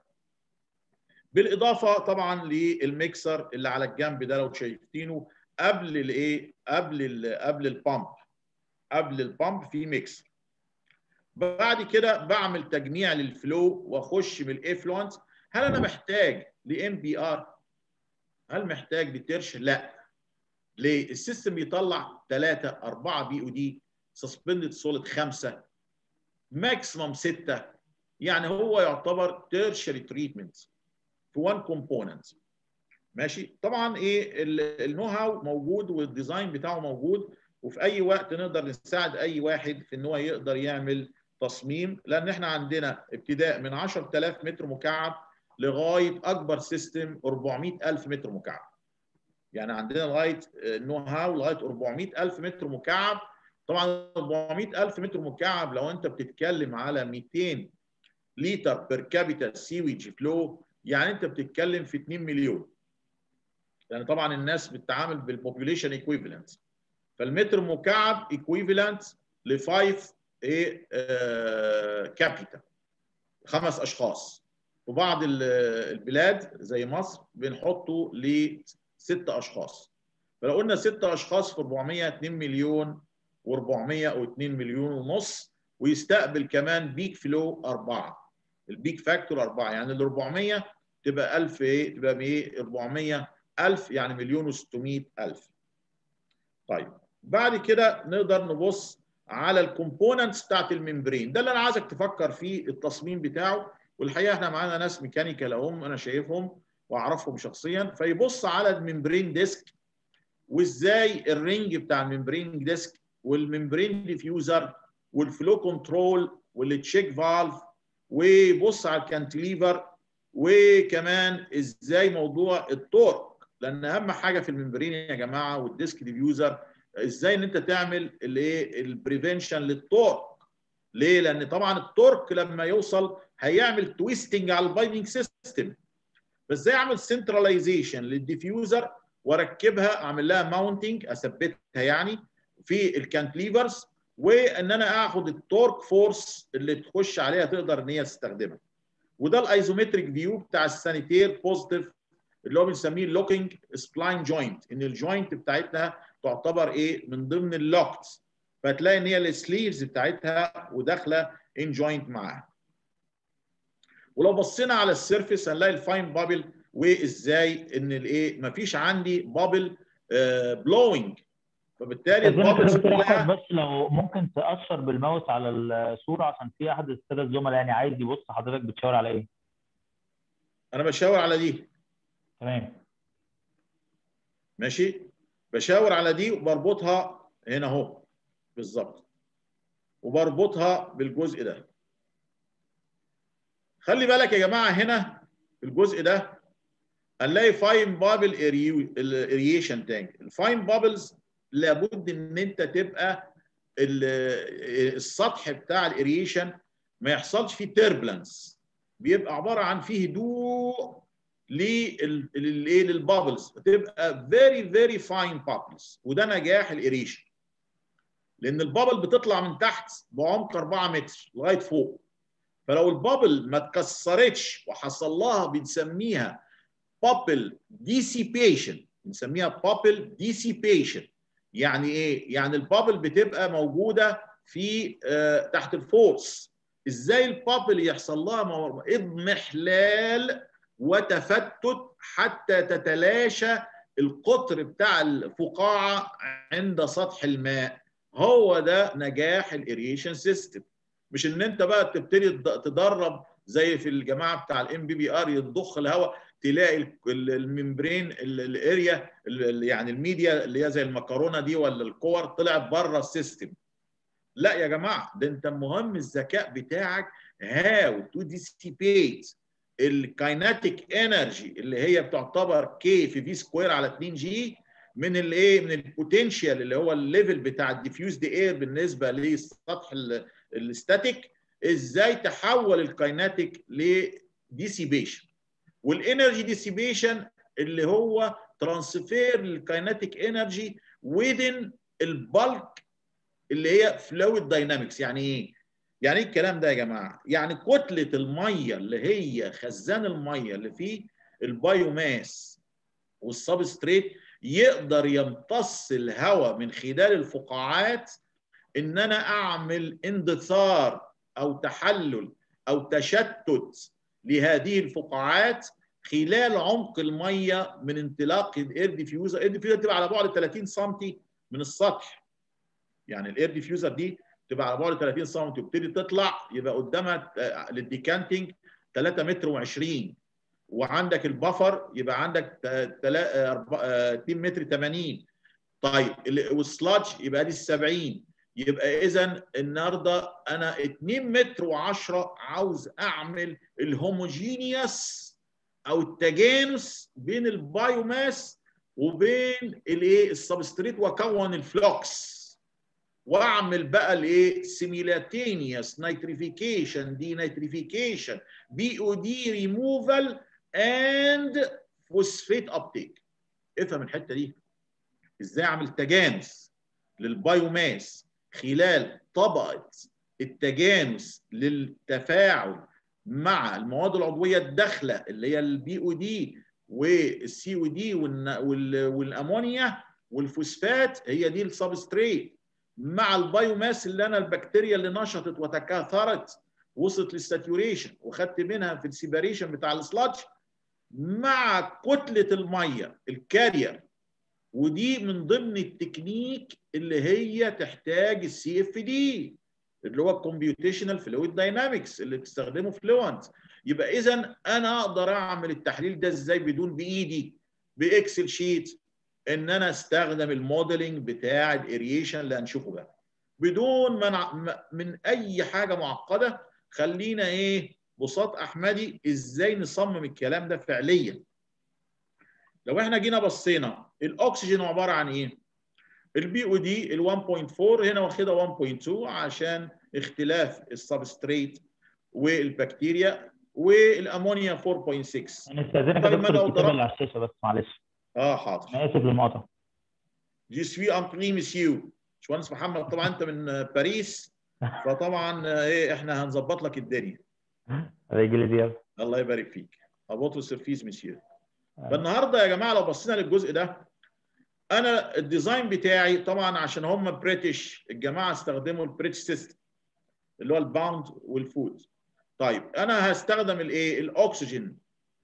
بالاضافه طبعا للميكسر اللي على الجنب ده لو شايفينه قبل الايه قبل ال قبل البامب قبل البامب في ميكسر بعد كده بعمل تجميع للفلو واخش بالافلونس هل انا محتاج لام بي ار هل محتاج لترش لا ليه السيستم بيطلع 3 4 بي او دي سسبندد سوليد 5 ماكسيمم 6 يعني هو يعتبر تيرشري تريتمنت في وان كومبوننت ماشي طبعا ايه النو هاو موجود والديزاين بتاعه موجود وفي اي وقت نقدر نساعد اي واحد في ان هو يقدر يعمل تصميم لان احنا عندنا ابتداء من 10000 متر مكعب لغايه اكبر سيستم 400000 متر مكعب يعني عندنا لغايه النو هاو لغايه 400000 متر مكعب طبعا 400000 متر مكعب لو انت بتتكلم على 200 لتر بير كابيتا سيويج فلو يعني انت بتتكلم في 2 مليون يعني طبعا الناس بتتعامل بالبوبوليشن ايكويفالنت فالمتر مكعب ايكويفالنت ل 5 ايه كابيتا خمس اشخاص في بعض البلاد زي مصر بنحطه لست اشخاص فلو قلنا ست اشخاص في 400 2 مليون و400 او 2 مليون ونص ويستقبل كمان بيك فلو اربعه البيك فاكتور اربعه يعني ال 400 تبقى 1000 ايه تبقى ايه 400 1000 يعني مليون و600 الف طيب بعد كده نقدر نبص على الكومبوننتس بتاعت الممبرين ده اللي انا عايزك تفكر فيه التصميم بتاعه والحقيقه احنا معانا ناس ميكانيكال اهم انا شايفهم واعرفهم شخصيا فيبص على الممبرين ديسك وازاي الرينج بتاع الممبرين ديسك والممبرين ديفيوزر والفلو كنترول والتشيك فالف ويبص على الكانتليفر وكمان ازاي موضوع التورك لان اهم حاجه في الممبرين يا جماعه والديسك ديفيوزر ازاي ان انت تعمل الايه البريفنشن للتورك ليه لان طبعا التورك لما يوصل هيعمل تويستنج على البايندنج سيستم فازاي اعمل سنتراليزيشن للديفيوزر واركبها اعمل لها ماونتنج اثبتها يعني في الكانتليفرز وان انا اخد التورك فورس اللي تخش عليها تقدر ان هي تستخدمها وده الايزومتريك فيو بتاع السانيتير بوزيتيف اللي هو بنسميه لوكينج سبلاين جوينت ان الجوينت بتاعتنا تعتبر ايه من ضمن اللوكت فتلاقي ان هي السليفز بتاعتها وداخله ان جوينت معاها ولو بصينا على السيرفيس هنلاقي الفاين بابل وازاي ان الايه مفيش عندي بابل بلوينج فبالتالي البابلز كلها بس لو ممكن تاثر بالماوس على الصوره عشان في احد الساده الزملاء يعني عايز يبص حضرتك بتشاور على ايه؟ انا بشاور على دي تمام ماشي بشاور على دي وبربطها هنا اهو بالظبط وبربطها بالجزء ده خلي بالك يا جماعه هنا في الجزء ده هنلاقي فاين بابل اريشن تانك الفاين بابلز لابد ان انت تبقى السطح بتاع الاريشن ما يحصلش فيه تربلنس بيبقى عباره عن فيه هدوء للايه للبابلز تبقى فيري فيري فاين بابلز وده نجاح الاريشن لان البابل بتطلع من تحت بعمق 4 متر لغايه فوق فلو البابل ما اتكسرتش وحصل لها بنسميها بابل ديسيبيشن بنسميها بابل ديسيبيشن يعني ايه يعني البابل بتبقى موجوده في آه تحت الفورس ازاي البابل يحصل لها اضمحلال وتفتت حتى تتلاشى القطر بتاع الفقاعه عند سطح الماء هو ده نجاح الاريشن سيستم مش ان انت بقى تبتدي تدرب زي في الجماعه بتاع الام بي بي ار يضخ الهواء تلاقي الممبرين الاريا يعني الميديا اللي هي زي المكرونه دي ولا الكور طلعت بره السيستم لا يا جماعه ده انت مهم الذكاء بتاعك هاو تو ديسيبيت الكايناتيك انرجي اللي هي بتعتبر كي في في سكوير على 2 جي من الايه من البوتنشال اللي هو الليفل بتاع الديفيوزد اير بالنسبه للسطح الستاتيك ازاي تحول الكايناتيك لديسيبيشن والانرجي ديسيبيشن اللي هو ترانسفير للكايناتيك انرجي within البلك اللي هي فلويد داينامكس يعني ايه يعني ايه الكلام ده يا جماعه يعني كتله الميه اللي هي خزان الميه اللي فيه البايوماس والسبستريت يقدر يمتص الهواء من خلال الفقاعات ان انا اعمل اندثار او تحلل او تشتت لهذه الفقاعات خلال عمق الميه من انطلاق الاير ديفيوزر الاير ديفيوزر تبقى على بعد 30 سم من السطح يعني الاير ديفيوزر دي تبقى على بعد 30 سم وتبتدي تطلع يبقى قدامها للديكانتنج 3 متر و20 وعندك البفر يبقى عندك 2 متر 80 طيب والسلادج يبقى دي 70 يبقى اذا النهارده انا 2 متر و10 عاوز اعمل الهوموجينيوس او التجانس بين البايوماس وبين الايه السبستريت واكون الفلوكس واعمل بقى الايه سيميلاتينيوس نيتريفيكيشن دي نيتريفيكيشن بي او دي ريموفال اند فوسفيت ابتيك افهم الحته دي ازاي اعمل تجانس للبايوماس خلال طبقه التجانس للتفاعل مع المواد العضويه الداخله اللي هي البي او دي والسي او دي والامونيا والفوسفات هي دي السبستريت مع البايوماس اللي انا البكتيريا اللي نشطت وتكاثرت وصلت للساتوريشن وخدت منها في السيباريشن بتاع السلادج مع كتله الميه الكارير ودي من ضمن التكنيك اللي هي تحتاج السي اف دي اللي هو الكمبيوتيشنال فلويد داينامكس اللي بتستخدمه فلوينت يبقى اذا انا اقدر اعمل التحليل ده ازاي بدون بايدي باكسل شيت ان انا استخدم الموديلنج بتاع الاريشن اللي هنشوفه ده بدون من من اي حاجه معقده خلينا ايه بساط احمدي ازاي نصمم الكلام ده فعليا لو احنا جينا بصينا الاكسجين عباره عن ايه البي او دي ال 1.4 هنا واخدها 1.2 عشان اختلاف السبستريت والبكتيريا والامونيا 4.6 انا استاذنك طيب يا ما دكتور لو الكتابه ضربت- اللي على الشاشه بس معلش اه حاضر انا اسف للمقاطعه جي سوي امبري مسيو باشمهندس محمد طبعا انت من باريس فطبعا آه، ايه احنا هنظبط لك الدنيا رجل دياب الله يبارك فيك ابوتو سيرفيس مسيو فالنهارده يا جماعه لو بصينا للجزء ده انا الديزاين بتاعي طبعا عشان هم بريتش الجماعه استخدموا البريتش سيستم اللي هو الباوند والفود طيب انا هستخدم الايه الاكسجين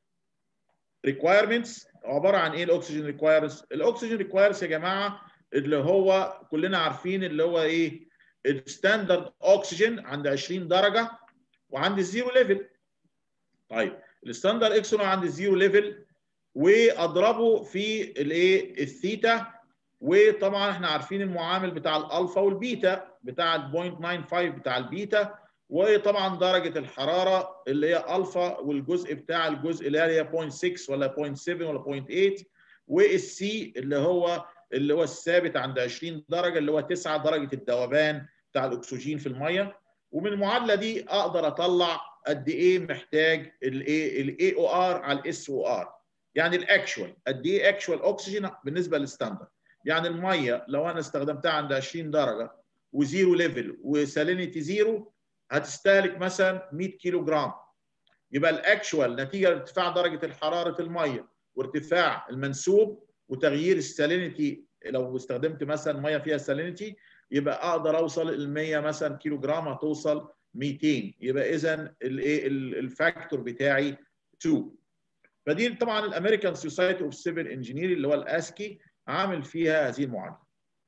ريكوايرمنتس عباره عن ايه الاكسجين ريكوايرز الاكسجين ريكوايرز يا جماعه اللي هو كلنا عارفين اللي هو ايه الستاندرد اكسجين عند 20 درجه وعند الزيرو ليفل طيب الستاندرد اكسجين عند الزيرو ليفل واضربه في الايه الثيتا وطبعا احنا عارفين المعامل بتاع الالفا والبيتا بتاع ال 0.95 بتاع البيتا وطبعا درجه الحراره اللي هي الفا والجزء بتاع الجزء اللي هي 0.6 ولا 0.7 ولا 0.8 والسي اللي هو اللي هو الثابت عند 20 درجه اللي هو 9 درجه الذوبان بتاع الاكسجين في الميه ومن المعادله دي اقدر اطلع قد ايه محتاج الايه الاي او ار على الاس او ار يعني الاكشوال قد ايه اكشوال اكسجين بالنسبه للستاندرد يعني الميه لو انا استخدمتها عند 20 درجه وزيرو ليفل وسالينيتي زيرو هتستهلك مثلا 100 كيلو جرام يبقى الاكشوال نتيجه لارتفاع درجه حراره الميه وارتفاع المنسوب وتغيير السالينيتي لو استخدمت مثلا ميه فيها سالينيتي يبقى اقدر اوصل ال 100 مثلا كيلو جرام هتوصل 200 يبقى اذا الايه الفاكتور بتاعي 2 فدي طبعا الامريكان سوسايتي اوف سيفل انجينير اللي هو الاسكي عامل فيها هذه المعادله.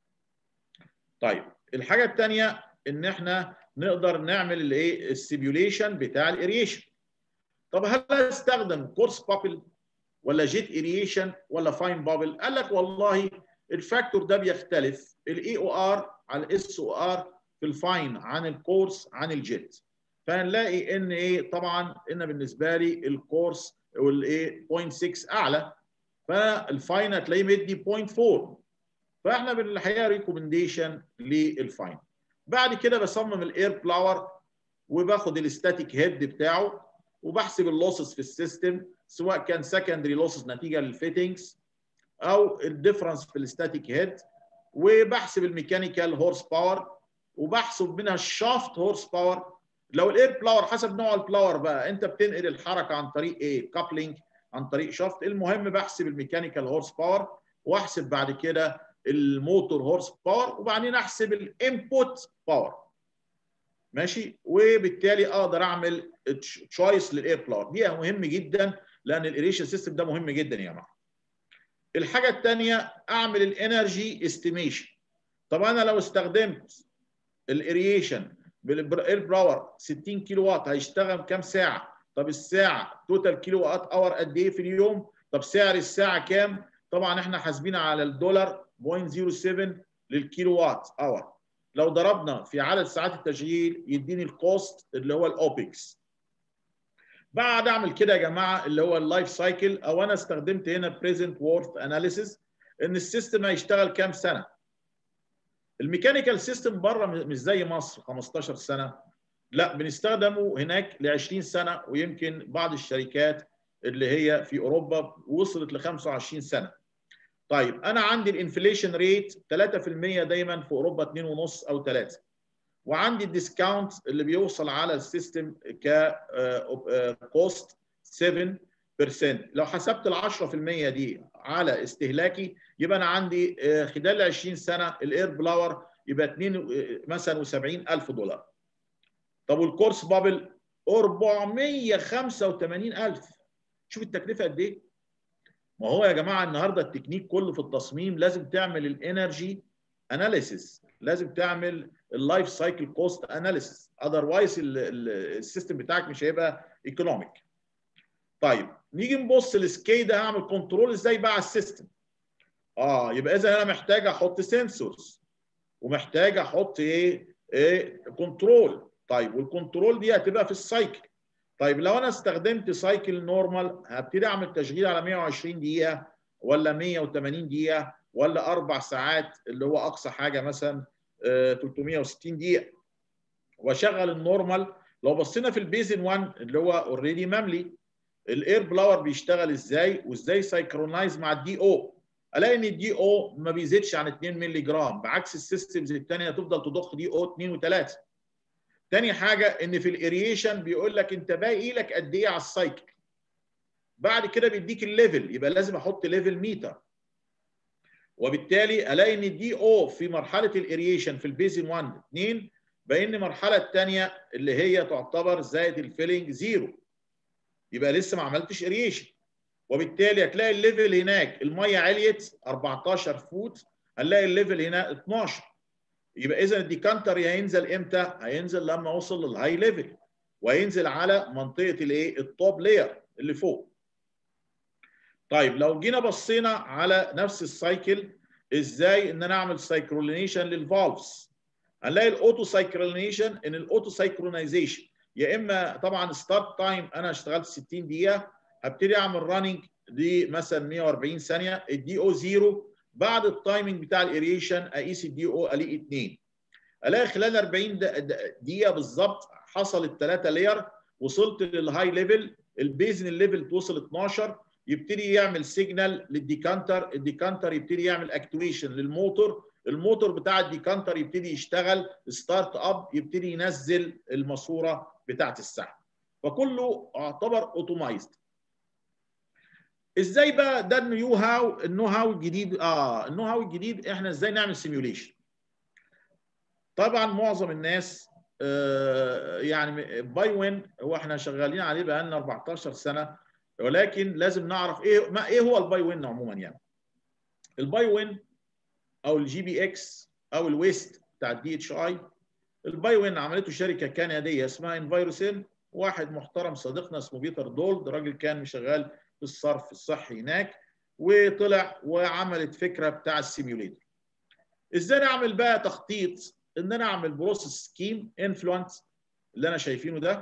طيب الحاجه الثانيه ان احنا نقدر نعمل الايه السيميوليشن بتاع الاريشن. طب هل استخدم كورس بابل ولا جيت اريشن ولا فاين بابل؟ قال لك والله الفاكتور ده بيختلف الاي او ار على الاس او ار في الفاين عن الكورس عن الجيت. فهنلاقي ان ايه طبعا ان بالنسبه لي الكورس والايه 0.6 اعلى فالفاين هتلاقيه مدي 0.4 فاحنا بالحقيقه ريكومنديشن للفاين بعد كده بصمم الاير بلاور وباخد الاستاتيك هيد بتاعه وبحسب اللوسز في السيستم سواء كان سكندري لوسز نتيجه للفيتنجز او الديفرنس في الاستاتيك هيد وبحسب الميكانيكال هورس باور وبحسب منها الشافت هورس باور لو الاير بلاور حسب نوع البلاور بقى انت بتنقل الحركه عن طريق ايه كابلينج عن طريق شافت المهم بحسب الميكانيكال هورس باور واحسب بعد كده الموتور هورس باور وبعدين احسب الانبوت باور ماشي وبالتالي اقدر اعمل تشويس للاير بلاور دي مهم جدا لان الايريشن سيستم ده مهم جدا يا جماعه الحاجه الثانيه اعمل الانرجي استيميشن طب انا لو استخدمت الاريشن بالاير باور 60 كيلو وات هيشتغل كام ساعه طب الساعه توتال كيلو وات اور قد ايه في اليوم طب سعر الساعه كام طبعا احنا حاسبين على الدولار 0.07 للكيلو وات اور لو ضربنا في عدد ساعات التشغيل يديني الكوست اللي هو الاوبكس بعد اعمل كده يا جماعه اللي هو اللايف سايكل او انا استخدمت هنا بريزنت وورث اناليسيس ان السيستم هيشتغل كام سنه الميكانيكال سيستم بره مش زي مصر 15 سنه لا بنستخدمه هناك ل 20 سنه ويمكن بعض الشركات اللي هي في اوروبا وصلت ل 25 سنه. طيب انا عندي الانفليشن ريت 3% دايما في اوروبا 2.5 او 3 وعندي الديسكاونت اللي بيوصل على السيستم ك كوست 7% لو حسبت ال 10% دي على استهلاكي يبقى انا عندي خلال 20 سنه الاير بلاور يبقى 2 مثلا و70 الف دولار طب والكورس بابل 485 الف شوف التكلفه قد ايه ما هو يا جماعه النهارده التكنيك كله في التصميم لازم تعمل الانرجي اناليسيس لازم تعمل اللايف سايكل كوست اناليسيس اذروايز السيستم بتاعك مش هيبقى ايكونوميك طيب نيجي نبص السكيدا هعمل كنترول ازاي بقى على السيستم اه يبقى اذا انا محتاج احط سنسورز ومحتاج احط ايه ايه كنترول طيب والكنترول دي هتبقى في السايكل طيب لو انا استخدمت سايكل نورمال هبتدي اعمل تشغيل على 120 دقيقه ولا 180 دقيقه ولا اربع ساعات اللي هو اقصى حاجه مثلا 360 دقيقه واشغل النورمال لو بصينا في البيزن 1 اللي هو اوريدي مملي الاير بلاور بيشتغل ازاي وازاي سايكرونايز مع الدي او الاقي ان الدي او ما بيزيدش عن 2 مللي جرام بعكس السيستمز الثانيه تفضل تضخ دي او 2 و3 تاني حاجه ان في الاريشن بيقول لك انت باقي لك قد ايه على السايكل بعد كده بيديك الليفل يبقى لازم احط ليفل ميتر وبالتالي الاقي ان الدي او في مرحله الاريشن في البيزن 1 2 بان المرحله الثانيه اللي هي تعتبر زائد الفيلنج زيرو يبقى لسه ما عملتش اريشن وبالتالي هتلاقي الليفل هناك الميه عليت 14 فوت هنلاقي الليفل هنا 12 يبقى اذا الديكانتر هينزل امتى؟ هينزل لما اوصل للهاي ليفل وهينزل على منطقه الايه؟ التوب لاير اللي فوق. طيب لو جينا بصينا على نفس السايكل ازاي ان انا اعمل سايكرونيشن للفالفز هنلاقي الاوتو سايكرونيشن ان الاوتو سايكرونايزيشن يا اما طبعا ستارت تايم انا اشتغلت 60 دقيقه هبتدي اعمل راننج دي مثلا 140 ثانيه الدي او زيرو بعد التايمنج بتاع الاريشن اقيس الدي او الاقي 2 الاقي خلال 40 دقيقه بالظبط حصل الثلاثه لير وصلت للهاي ليفل البيزن الليفل توصل 12 يبتدي يعمل سيجنال للديكانتر الديكانتر يبتدي يعمل اكتويشن للموتور الموتور بتاع الديكانتر يبتدي يشتغل ستارت اب يبتدي ينزل الماسوره بتاعت السحب فكله يعتبر اوتومايزد ازاي بقى ده النيو هاو النو هاو الجديد اه النو هاو الجديد احنا ازاي نعمل سيميوليشن طبعا معظم الناس آه يعني باي وين هو احنا شغالين عليه بقى لنا 14 سنه ولكن لازم نعرف ايه ما ايه هو الباي وين عموما يعني الباي وين او الجي بي اكس او الويست بتاع الدي اتش اي الباي وين عملته شركه كنديه اسمها انفيروسين واحد محترم صديقنا اسمه بيتر دولد راجل كان شغال في الصرف الصحي هناك وطلع وعملت فكره بتاع السيميوليتر ازاي نعمل بقى تخطيط ان انا اعمل بروسيس سكيم انفلونس اللي انا شايفينه ده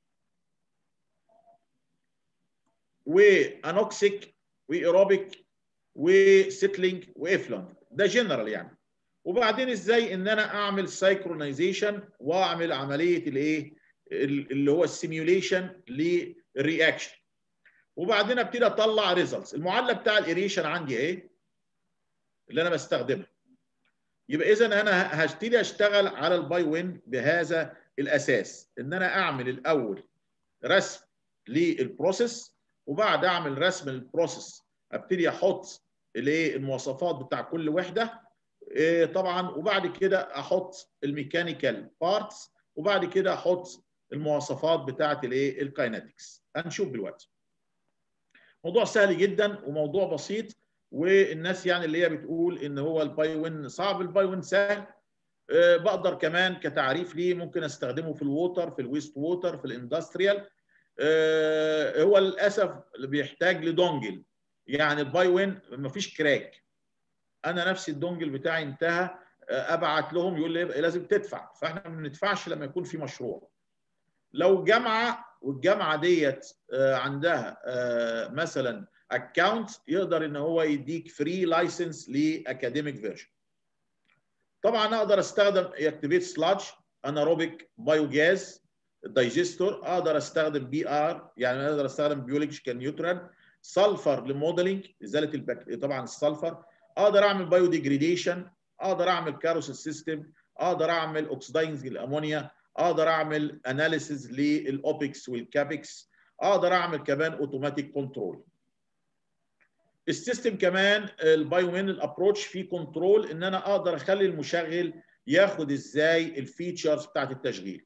وانوكسيك وايروبيك وسيتلينج وافلونت ده جنرال يعني وبعدين ازاي ان انا اعمل سايكرونايزيشن واعمل عمليه الايه اللي هو السيميوليشن للرياكشن وبعدين ابتدي اطلع ريزلتس المعادله بتاع الاريشن عندي ايه اللي انا بستخدمها يبقى اذا انا هبتدي اشتغل على الباي وين بهذا الاساس ان انا اعمل الاول رسم للبروسيس وبعد اعمل رسم للبروسيس ابتدي احط الايه المواصفات بتاع كل وحده إيه طبعا وبعد كده احط الميكانيكال بارتس وبعد كده احط المواصفات بتاعه الايه الكاينetics هنشوف دلوقتي موضوع سهل جدا وموضوع بسيط والناس يعني اللي هي بتقول ان هو الباي وين صعب الباي وين سهل أه بقدر كمان كتعريف ليه ممكن استخدمه في الووتر في الويست ووتر في الاندستريال أه هو للاسف اللي بيحتاج لدونجل يعني الباي وين مفيش كراك انا نفسي الدونجل بتاعي انتهى ابعت لهم يقول لي لازم تدفع فاحنا ما بندفعش لما يكون في مشروع لو جامعه والجامعه ديت عندها مثلا اكونت يقدر ان هو يديك فري لايسنس لاكاديميك فيرجن طبعا اقدر استخدم اكتيفيت سلاج اناروبيك بايوجاز دايجستور اقدر استخدم بي ار يعني اقدر استخدم بيولوجيكال نيوترال سلفر لموديلنج ازاله البك... طبعا السلفر اقدر اعمل بايو ديجريديشن اقدر اعمل كاروسل سيستم اقدر اعمل اوكسداينز للامونيا اقدر اعمل اناليسيز للاوبكس والكابكس اقدر اعمل كمان اوتوماتيك كنترول السيستم كمان البايومين الابروتش فيه كنترول ان انا اقدر اخلي المشغل ياخد ازاي الفيتشرز بتاعت التشغيل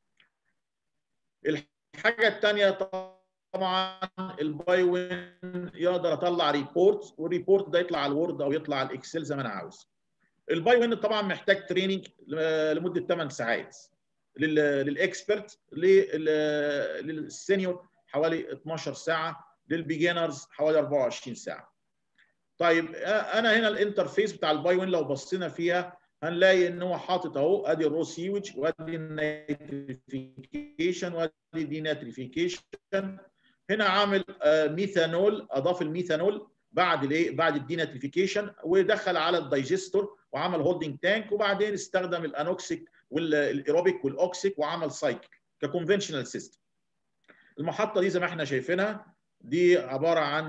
الحاجه الثانيه طبعا البايوين يقدر اطلع ريبورت والريبورت ده يطلع على الوورد او يطلع على الاكسل زي ما انا عاوز البايوين طبعا محتاج تريننج لمده 8 ساعات للاكسبرت للسينيور حوالي 12 ساعه للبيجنرز حوالي 24 ساعه طيب انا هنا الانترفيس بتاع البايوين لو بصينا فيها هنلاقي ان هو حاطط اهو ادي الرو سيوج وادي النيتريفيكيشن وادي دي نيتريفيكيشن هنا عامل ميثانول اضاف الميثانول بعد الايه بعد الديناتريفيكيشن ودخل على الدايجستور وعمل هولدنج تانك وبعدين استخدم الانوكسيك والايروبيك والاوكسيك وعمل سايكل ككونفنشنال سيستم المحطه دي زي ما احنا شايفينها دي عباره عن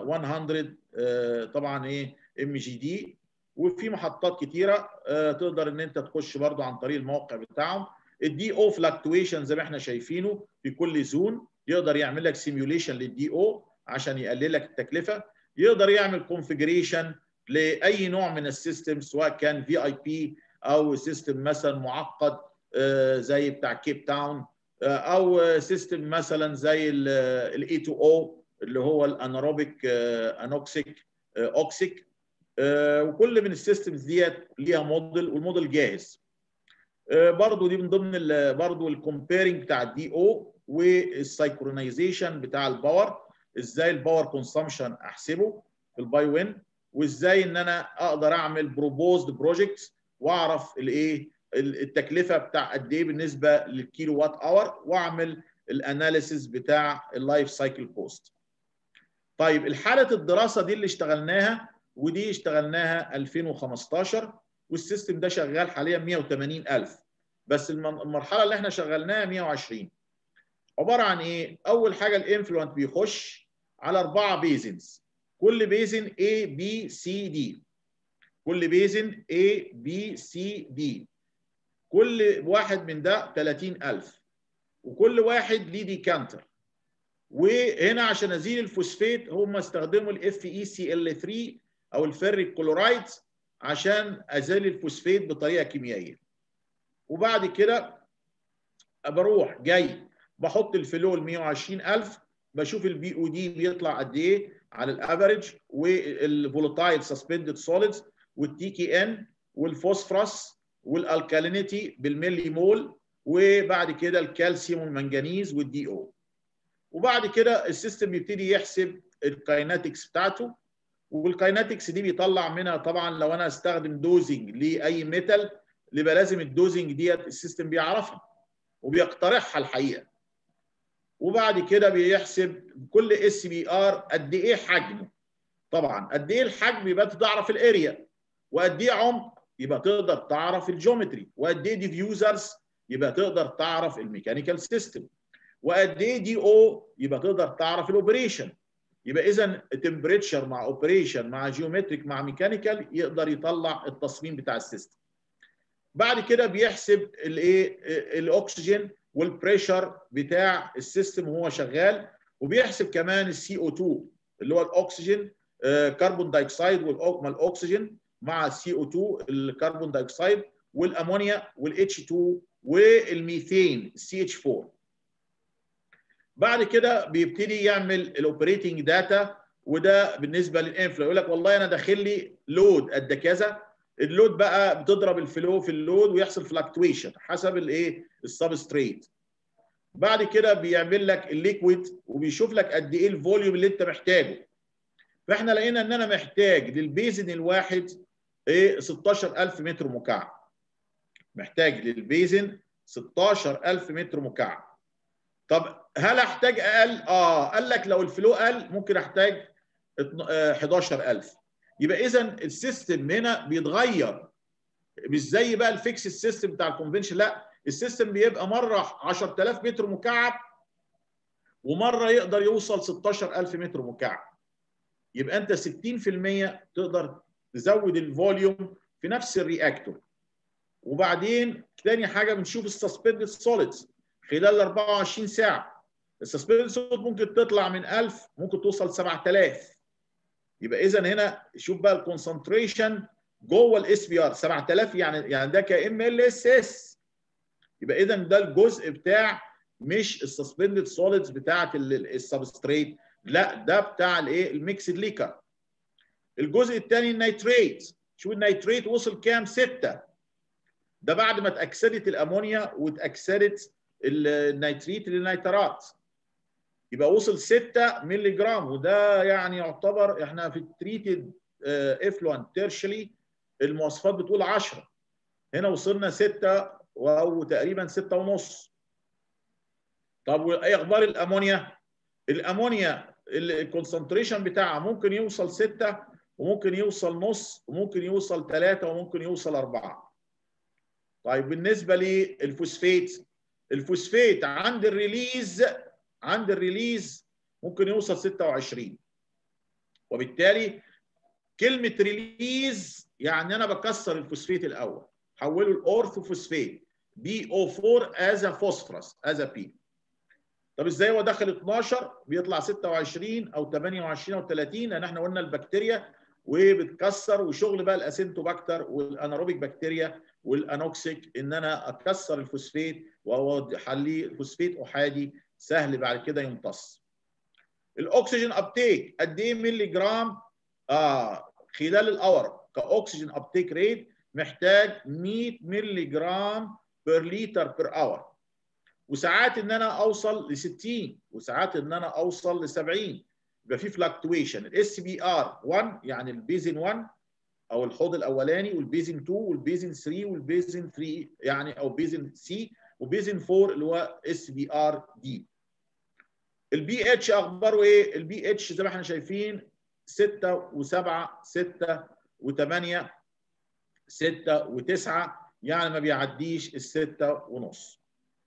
100 طبعا ايه ام جي دي وفي محطات كتيره تقدر ان انت تخش برضو عن طريق الموقع بتاعهم الدي او فلكتويشن زي ما احنا شايفينه في كل زون يقدر يعمل لك سيميوليشن للدي او عشان يقلل لك التكلفه يقدر يعمل كونفجريشن لاي نوع من السيستم سواء كان في اي بي او سيستم مثلا معقد زي بتاع كيب تاون او سيستم مثلا زي الاي 2 او اللي هو الاناروبيك انوكسيك اوكسيك وكل من السيستمز ديت ليها موديل والموديل جاهز برضو دي من ضمن برضو الكومبيرنج بتاع الدي او والسايكرونايزيشن بتاع الباور ازاي الباور كونسامشن احسبه في الباي وين وازاي ان انا اقدر اعمل بروبوزد بروجكتس واعرف الايه التكلفه بتاع قد ايه بالنسبه للكيلو وات اور واعمل الاناليسيس بتاع اللايف سايكل كوست. طيب الحاله الدراسه دي اللي اشتغلناها ودي اشتغلناها 2015 والسيستم ده شغال حاليا 180000 بس المرحله اللي احنا شغلناها 120 عباره عن ايه؟ اول حاجه الانفلونت بيخش على اربعه بيزنز كل بيزن A B C D كل بيزن A B C D كل واحد من ده 30000 وكل واحد ليه ديكانتر وهنا عشان ازيل الفوسفات هم استخدموا الاف اي سي ال 3 او الفيريك كلورايد عشان ازيل الفوسفات بطريقه كيميائيه وبعد كده بروح جاي بحط الفلو ال 120000 بشوف البي او دي بيطلع قد ايه على الافريج والفولاتايل سسبندد سوليدز والتي كي ان والفوسفرس والالكالينيتي بالملي مول وبعد كده الكالسيوم والمنجنيز والدي او وبعد كده السيستم يبتدي يحسب الكايناتكس بتاعته والكايناتكس دي بيطلع منها طبعا لو انا استخدم دوزنج لاي ميتال يبقى لازم الدوزنج ديت السيستم بيعرفها وبيقترحها الحقيقه وبعد كده بيحسب كل اس بي ار قد ايه حجمه طبعا قد ايه الحجم يبقى تعرف الاريا وقد ايه عمق يبقى تقدر تعرف الجيومتري وقد ايه ديفيوزرز يبقى تقدر تعرف الميكانيكال سيستم وقد ايه دي او يبقى تقدر تعرف الاوبريشن يبقى اذا تمبريتشر مع اوبريشن مع جيومتريك مع ميكانيكال يقدر يطلع التصميم بتاع السيستم بعد كده بيحسب الايه الاكسجين والبريشر بتاع السيستم وهو شغال وبيحسب كمان السي او 2 اللي هو الاكسجين كربون دايوكسيد والاكسجين مع السي او 2 الكربون دايوكسيد والامونيا والاتش 2 والميثين السي اتش 4 بعد كده بيبتدي يعمل الاوبريتنج داتا وده بالنسبه للانفلو يقول لك والله انا داخل لي لود قد كذا اللود بقى بتضرب الفلو في اللود ويحصل فلكتويشن حسب الايه السبستريت بعد كده بيعمل لك الليكويد وبيشوف لك قد ايه الفوليوم اللي انت محتاجه فاحنا لقينا ان انا محتاج للبيزن الواحد ايه 16000 متر مكعب محتاج للبيزن 16000 متر مكعب طب هل احتاج اقل اه قال لك لو الفلو قل ممكن احتاج 11000 يبقى اذا السيستم هنا بيتغير مش زي بقى الفيكس السيستم بتاع الكونفنشن لا السيستم بيبقى مره 10000 متر مكعب ومره يقدر يوصل 16000 متر مكعب يبقى انت 60% تقدر تزود الفوليوم في نفس الرياكتور وبعدين تاني حاجه بنشوف السسبندد سوليدز خلال 24 ساعه السسبندد سوليد ممكن تطلع من 1000 ممكن توصل 7000 يبقى اذا هنا شوف بقى الكونسنتريشن جوه الاس بي ار 7000 يعني يعني ده كام ال اس اس يبقى اذا ده الجزء بتاع مش السسبندد سوليدز بتاعه السبستريت لا ده بتاع الايه الميكسد ليكر الجزء الثاني النيتريت شوف النيتريت وصل كام 6 ده بعد ما اتاكسدت الامونيا واتاكسدت النيتريت للنيترات يبقى وصل 6 مللي جرام وده يعني يعتبر احنا في التريتد افلوانت تيرشلي المواصفات بتقول 10 هنا وصلنا 6 او تقريبا 6 ونص طب وايه اخبار الامونيا الامونيا الكونسنتريشن بتاعها ممكن يوصل 6 وممكن يوصل نص وممكن يوصل 3 وممكن يوصل 4 طيب بالنسبه للفوسفيت الفوسفيت عند الريليز عند الريليز ممكن يوصل 26 وبالتالي كلمه ريليز يعني انا بكسر الفوسفيت الاول حوله الاورثوفوسفيت بي او 4 از فوسفورس از بي طب ازاي هو دخل 12 بيطلع 26 او 28 او 30 لان احنا قلنا البكتيريا وبتكسر وشغل بقى الاسينتوباكتر والاناروبيك بكتيريا والانوكسيك ان انا اكسر الفوسفيت واخليه الفوسفيت احادي سهل بعد كده يمتص. الاكسجين ابتيك قد ايه مللي جرام اه خلال الاور كاكسجين ابتيك ريت محتاج 100 مللي جرام بير لتر بير اور وساعات ان انا اوصل ل 60 وساعات ان انا اوصل ل 70 يبقى في فلكتويشن الاس بي ار 1 يعني البيزن 1 او الحوض الاولاني والبيزن 2 والبيزن 3 والبيزن 3 يعني او بيزن سي وبيزن 4 اللي هو اس بي ار دي البي اتش اخباره ايه البي اتش زي ما احنا شايفين 6 و7 6 و8 6 و9 يعني ما بيعديش الستة ونص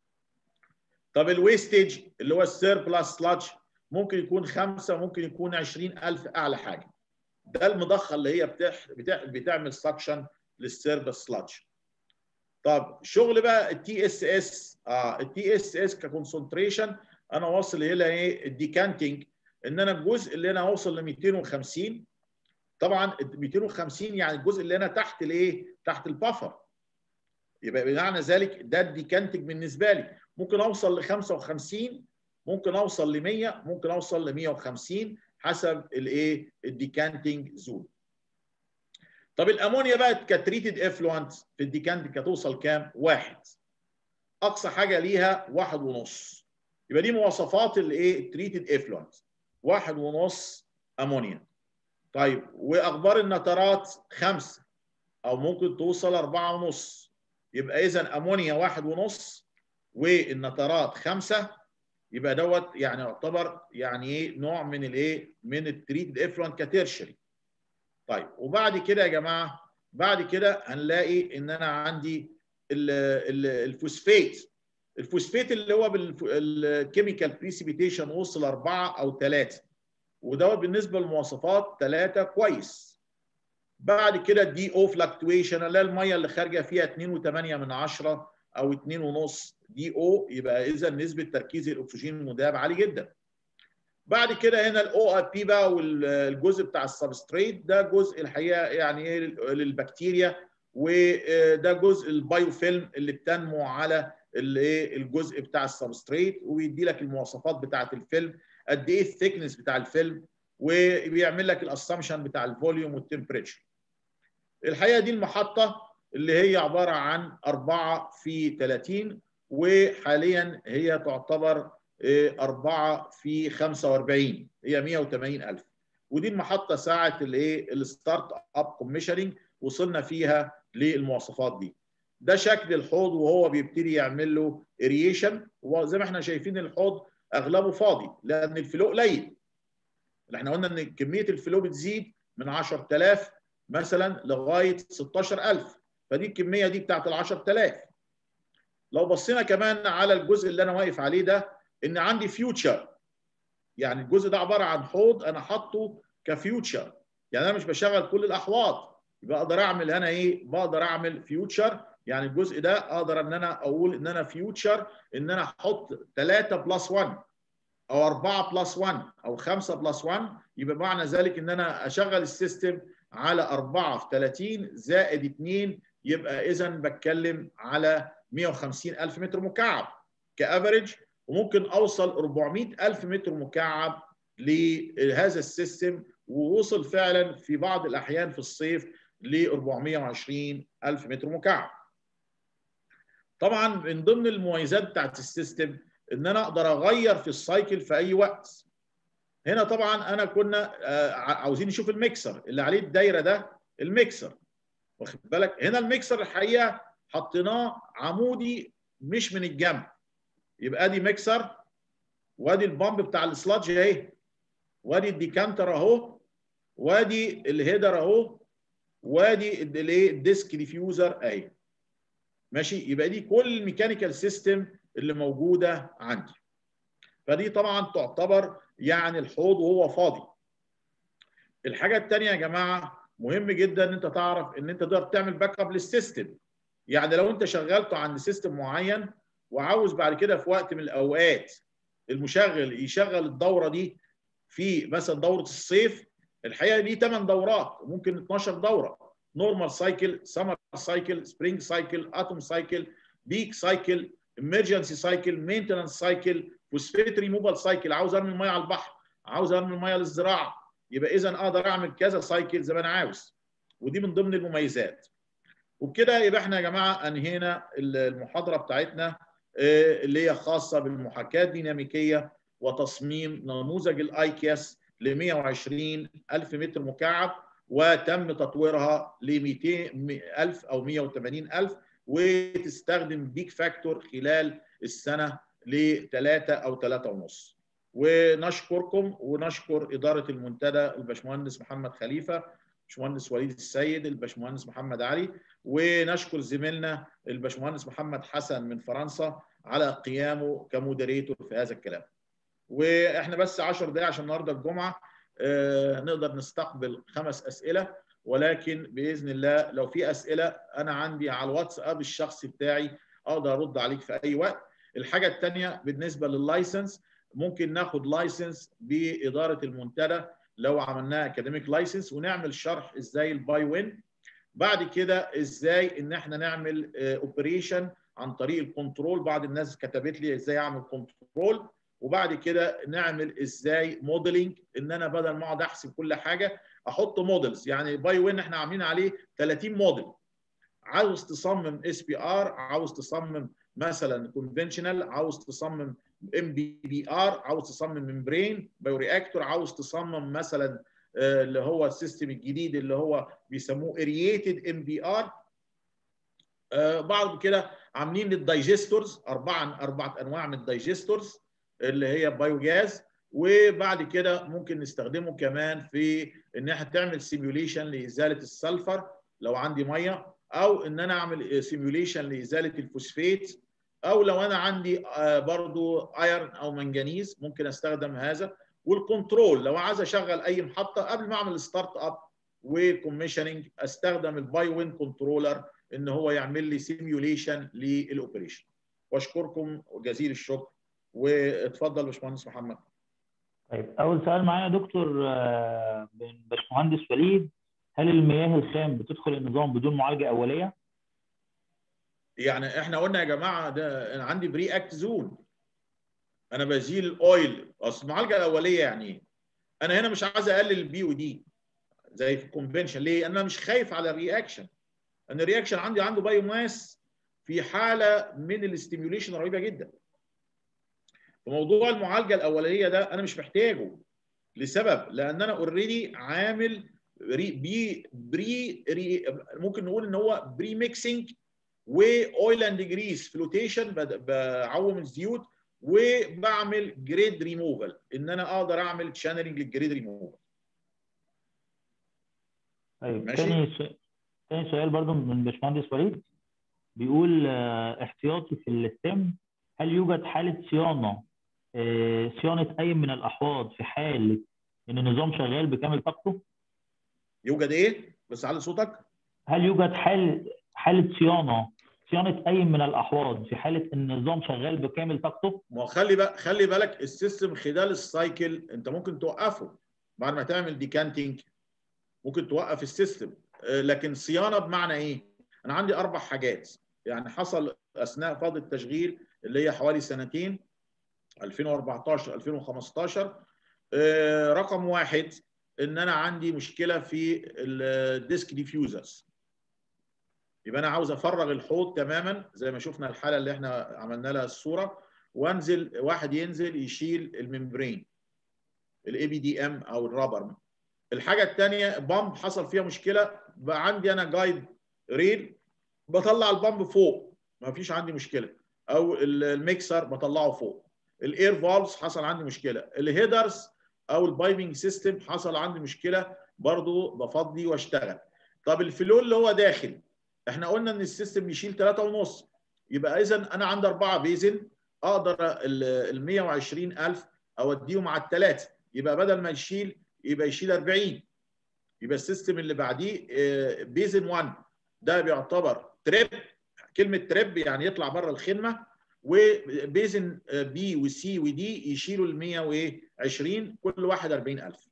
طب الويستج اللي هو السيربلاس سلاج ممكن يكون خمسة ممكن يكون 20000 أعلى حاجة ده المضخة اللي هي بتح... بتح... بتعمل سكشن للسيربلاس سلاج طب شغل بقى التي اس اس اه التي اس اس ككونسنتريشن انا واصل هنا ايه الديكانتنج ان انا الجزء اللي انا اوصل ل 250 طبعا 250 يعني الجزء اللي انا تحت الايه تحت البفر يبقى بمعنى ذلك ده الديكانتنج بالنسبه لي ممكن اوصل ل 55 ممكن اوصل ل 100 ممكن اوصل ل 150 حسب الايه الديكانتنج زون طب الامونيا بقى كتريتد افلوانت في الديكانتنج هتوصل كام؟ واحد اقصى حاجه ليها واحد ونص يبقى دي مواصفات الايه التريتد افلوانت واحد ونص امونيا طيب واخبار النترات خمسه او ممكن توصل أربعة ونص يبقى اذا امونيا واحد ونص والنترات خمسه يبقى دوت يعني يعتبر يعني ايه نوع من الايه من التريتد افلوانت كتيرشري طيب وبعد كده يا جماعه بعد كده هنلاقي ان انا عندي الفوسفيت الفوسفيت اللي هو بالكيميكال بريسيبيتيشن وصل أربعة أو ثلاثة ودوت بالنسبة للمواصفات ثلاثة كويس بعد كده الدي او فلكتويشن اللي هي الميه اللي خارجه فيها 2.8 من 10 او 2.5 دي او يبقى اذا نسبه تركيز الاكسجين المذاب عالي جدا بعد كده هنا الاو اي بي بقى والجزء بتاع السبستريت ده جزء الحقيقه يعني ايه للبكتيريا وده جزء البايوفيلم اللي بتنمو على الايه الجزء بتاع السبستريت وبيدي لك المواصفات بتاعه الفيلم قد ايه الثيكنس بتاع الفيلم وبيعمل لك الاسامبشن بتاع الفوليوم والتمبريتشر الحقيقه دي المحطه اللي هي عباره عن 4 في 30 وحاليا هي تعتبر 4 في 45 هي 180 ألف ودي المحطة ساعة الايه الستارت اب كوميشننج وصلنا فيها للمواصفات دي ده شكل الحوض وهو بيبتدي يعمل له اريشن وزي ما احنا شايفين الحوض اغلبه فاضي لان الفلو قليل احنا قلنا ان كميه الفلو بتزيد من 10000 مثلا لغايه 16000 فدي الكميه دي بتاعت ال 10000 لو بصينا كمان على الجزء اللي انا واقف عليه ده ان عندي فيوتشر يعني الجزء ده عباره عن حوض انا حاطه كفيوتشر يعني انا مش بشغل كل الاحواض يبقى اقدر اعمل انا ايه بقدر اعمل فيوتشر يعني الجزء ده اقدر ان انا اقول ان انا فيوتشر ان انا احط 3 بلس 1 او 4 بلس 1 او 5 بلس 1 يبقى معنى ذلك ان انا اشغل السيستم على 4 في 30 زائد 2 يبقى اذا بتكلم على 150 الف متر مكعب كافريج وممكن اوصل 400 الف متر مكعب لهذا السيستم ووصل فعلا في بعض الاحيان في الصيف ل 420 الف متر مكعب طبعا من ضمن المميزات بتاعت السيستم ان انا اقدر اغير في السايكل في اي وقت هنا طبعا انا كنا عاوزين نشوف الميكسر اللي عليه الدايره ده الميكسر واخد بالك هنا الميكسر الحقيقه حطيناه عمودي مش من الجنب يبقى ادي ميكسر وادي البامب بتاع السلادج اهي وادي الديكانتر اهو وادي الهيدر اهو وادي الايه الديسك ديفيوزر اهي ماشي يبقى دي كل الميكانيكال سيستم اللي موجوده عندي فدي طبعا تعتبر يعني الحوض وهو فاضي الحاجه الثانيه يا جماعه مهم جدا ان انت تعرف ان انت تقدر تعمل باك اب للسيستم يعني لو انت شغلته عند سيستم معين وعاوز بعد كده في وقت من الاوقات المشغل يشغل الدوره دي في مثلا دوره الصيف الحقيقه دي 8 دورات ممكن 12 دوره نورمال سايكل سمر سايكل سبرينج سايكل اتوم سايكل بيك سايكل امرجنسي سايكل مينتنس سايكل فوسفيت ريموفال سايكل عاوز ارمي الميه على البحر عاوز ارمي الميه للزراعه يبقى اذا اقدر اعمل كذا سايكل زي ما انا عاوز ودي من ضمن المميزات وبكده يبقى احنا يا جماعه انهينا المحاضره بتاعتنا اللي هي خاصه بالمحاكاه الديناميكيه وتصميم نموذج الاي كيس ل 120 الف متر مكعب وتم تطويرها ل 200 الف او 180 الف وتستخدم بيك فاكتور خلال السنه لثلاثة أو ثلاثة ونص ونشكركم ونشكر إدارة المنتدى الباشمهندس محمد خليفة الباشمهندس وليد السيد الباشمهندس محمد علي ونشكر زميلنا الباشمهندس محمد حسن من فرنسا على قيامه كمودريتور في هذا الكلام واحنا بس 10 دقائق عشان النهارده الجمعه آه نقدر نستقبل خمس اسئله ولكن باذن الله لو في اسئله انا عندي على الواتساب الشخصي بتاعي اقدر ارد عليك في اي وقت الحاجه الثانيه بالنسبه لللايسنس ممكن ناخد لايسنس باداره المنتدى لو عملناها اكاديميك لايسنس ونعمل شرح ازاي الباي وين بعد كده ازاي ان احنا نعمل اوبريشن عن طريق الكنترول بعض الناس كتبت لي ازاي اعمل كنترول وبعد كده نعمل ازاي موديلنج ان انا بدل ما اقعد احسب كل حاجه احط موديلز يعني باي وين احنا عاملين عليه 30 موديل عاوز تصمم اس بي ار عاوز تصمم مثلا كونفنشنال عاوز تصمم ام بي بي ار عاوز تصمم ممبرين بايو رياكتور عاوز تصمم مثلا اللي هو السيستم الجديد اللي هو بيسموه ارييتد ام بي ار بعض كده عاملين للدايجستورز اربعه اربعه انواع من الدايجستورز اللي هي بايو جاز وبعد كده ممكن نستخدمه كمان في ان احنا تعمل سيميوليشن لازاله السلفر لو عندي ميه او ان انا اعمل سيميوليشن لازاله الفوسفيت او لو انا عندي برضو ايرن او منجنيز ممكن استخدم هذا والكنترول لو عايز اشغل اي محطه قبل ما اعمل ستارت اب وكوميشننج استخدم الباي وين كنترولر ان هو يعمل لي سيميوليشن للاوبريشن واشكركم جزيل الشكر واتفضل باشمهندس محمد طيب اول سؤال معايا يا دكتور من باشمهندس وليد هل المياه الخام بتدخل النظام بدون معالجه اوليه؟ يعني احنا قلنا يا جماعه ده انا عندي بري اكت زون انا بزيل الاويل اصل المعالجه الاوليه يعني ايه؟ انا هنا مش عايز اقلل البي او دي زي في الكونفنشن ليه؟ انا مش خايف على الرياكشن انا الرياكشن عندي عنده بايو ماس في حاله من الاستيميوليشن رهيبه جدا موضوع المعالجه الاوليه ده انا مش محتاجه لسبب لان انا اوريدي عامل ري بي بري ري ممكن نقول ان هو بري ميكسنج واويل اند جريس فلوتيشن بعوم الزيوت وبعمل جريد ريموفال ان انا اقدر اعمل شانلنج للجريد ريموفال طيب تاني س... تاني سؤال برضو من باشمهندس وليد بيقول آه، احتياطي في الستيم هل يوجد حالة صيانة آه، صيانة أي من الأحواض في حالة إن النظام شغال بكامل طاقته؟ يوجد ايه بس على صوتك هل يوجد حال حالة صيانة صيانة أي من الأحواض في حالة إن النظام شغال بكامل طاقته؟ ما هو خلي بقى خلي بالك السيستم خلال السايكل انت ممكن توقفه بعد ما تعمل ديكانتنج ممكن توقف السيستم آه، لكن صيانه بمعنى ايه؟ انا عندي اربع حاجات يعني حصل اثناء فتره التشغيل اللي هي حوالي سنتين 2014 2015 آه، رقم واحد ان انا عندي مشكله في الديسك ديفيوزرز يبقى انا عاوز افرغ الحوض تماما زي ما شفنا الحاله اللي احنا عملنا لها الصوره وانزل واحد ينزل يشيل الممبرين الاي بي دي ام او الرابر الحاجه الثانيه بامب حصل فيها مشكله بقى عندي انا جايد ريل بطلع البامب فوق ما فيش عندي مشكله او ال- الميكسر بطلعه فوق الاير فالفز حصل عندي مشكله الهيدرز او البايبنج سيستم حصل عندي مشكله برضو بفضي واشتغل طب الفلو اللي هو داخل احنا قلنا ان السيستم يشيل 3 ونص يبقى اذا انا عندي اربعه بيزن اقدر ال 120000 اوديهم على الثلاثه يبقى بدل ما يشيل يبقى يشيل 40 يبقى السيستم اللي بعديه آه، بيزن 1 ده بيعتبر تريب كلمه تريب يعني يطلع بره الخدمه وبيزن بي وسي ودي يشيلوا ال 120 كل واحد 40000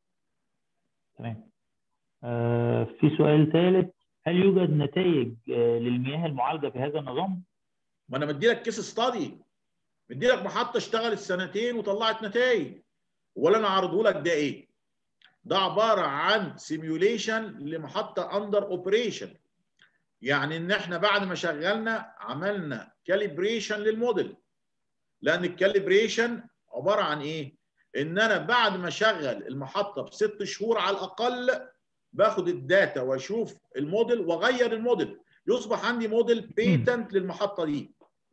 تمام. آه، في سؤال ثالث هل يوجد نتائج آه، للمياه المعالجة في هذا النظام؟ ما انا مدي لك كيس ستادي مدي لك محطه اشتغلت سنتين وطلعت نتائج ولا انا عارضه لك ده ايه ده عباره عن سيميوليشن لمحطه اندر اوبريشن يعني ان احنا بعد ما شغلنا عملنا كاليبريشن للموديل لان الكاليبريشن عباره عن ايه ان انا بعد ما اشغل المحطه بست شهور على الاقل باخد الداتا واشوف الموديل واغير الموديل يصبح عندي موديل بيتنت للمحطه دي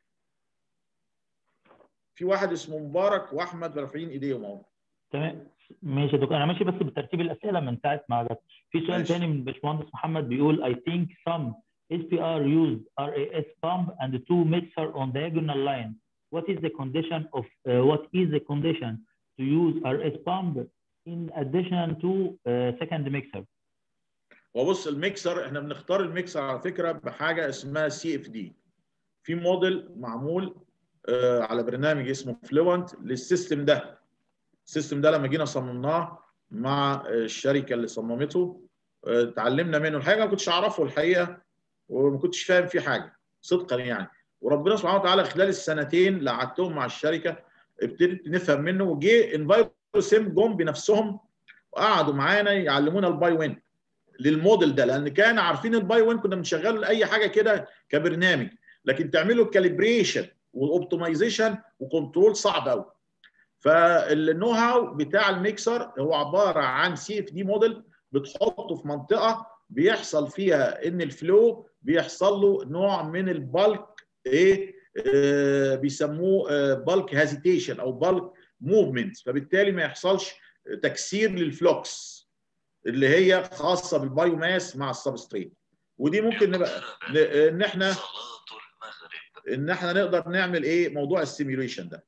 في واحد اسمه مبارك واحمد رافعين ايديهم اهو تمام ماشي يا دكتور انا ماشي بس بترتيب الاسئله من ساعه ما جت في سؤال ماشي. ثاني من باشمهندس محمد بيقول I think some SPR used RAS pump and two mixer on diagonal line what is the condition of uh, what is the condition to use RS pump in addition to uh, second mixer وبص الميكسر احنا بنختار الميكسر على فكره بحاجه اسمها سي اف دي في موديل معمول آه، على برنامج اسمه فلوينت للسيستم ده السيستم ده لما جينا صممناه مع آه، الشركه اللي صممته آه، اتعلمنا منه الحقيقه ما كنتش اعرفه الحقيقه وما كنتش فاهم فيه حاجه صدقا يعني وربنا سبحانه وتعالى خلال السنتين اللي قعدتهم مع الشركه ابتديت نفهم منه وجه انفايرو سيم جم بنفسهم وقعدوا معانا يعلمونا الباي وين للموديل ده لان كان عارفين الباي وين كنا بنشغله لاي حاجه كده كبرنامج لكن تعمله كاليبريشن واوبتمايزيشن وكنترول صعب قوي فالنو هاو بتاع الميكسر هو عباره عن سي اف دي موديل بتحطه في منطقه بيحصل فيها ان الفلو بيحصل له نوع من البالك ايه آه بيسموه بالك هازيتيشن او بالك موفمنت فبالتالي ما يحصلش تكسير للفلوكس اللي هي خاصه بالبايو ماس مع السبستريت ودي ممكن نبقى ن- ان احنا صلاة المغرب ان احنا نقدر نعمل ايه موضوع السيميوليشن ده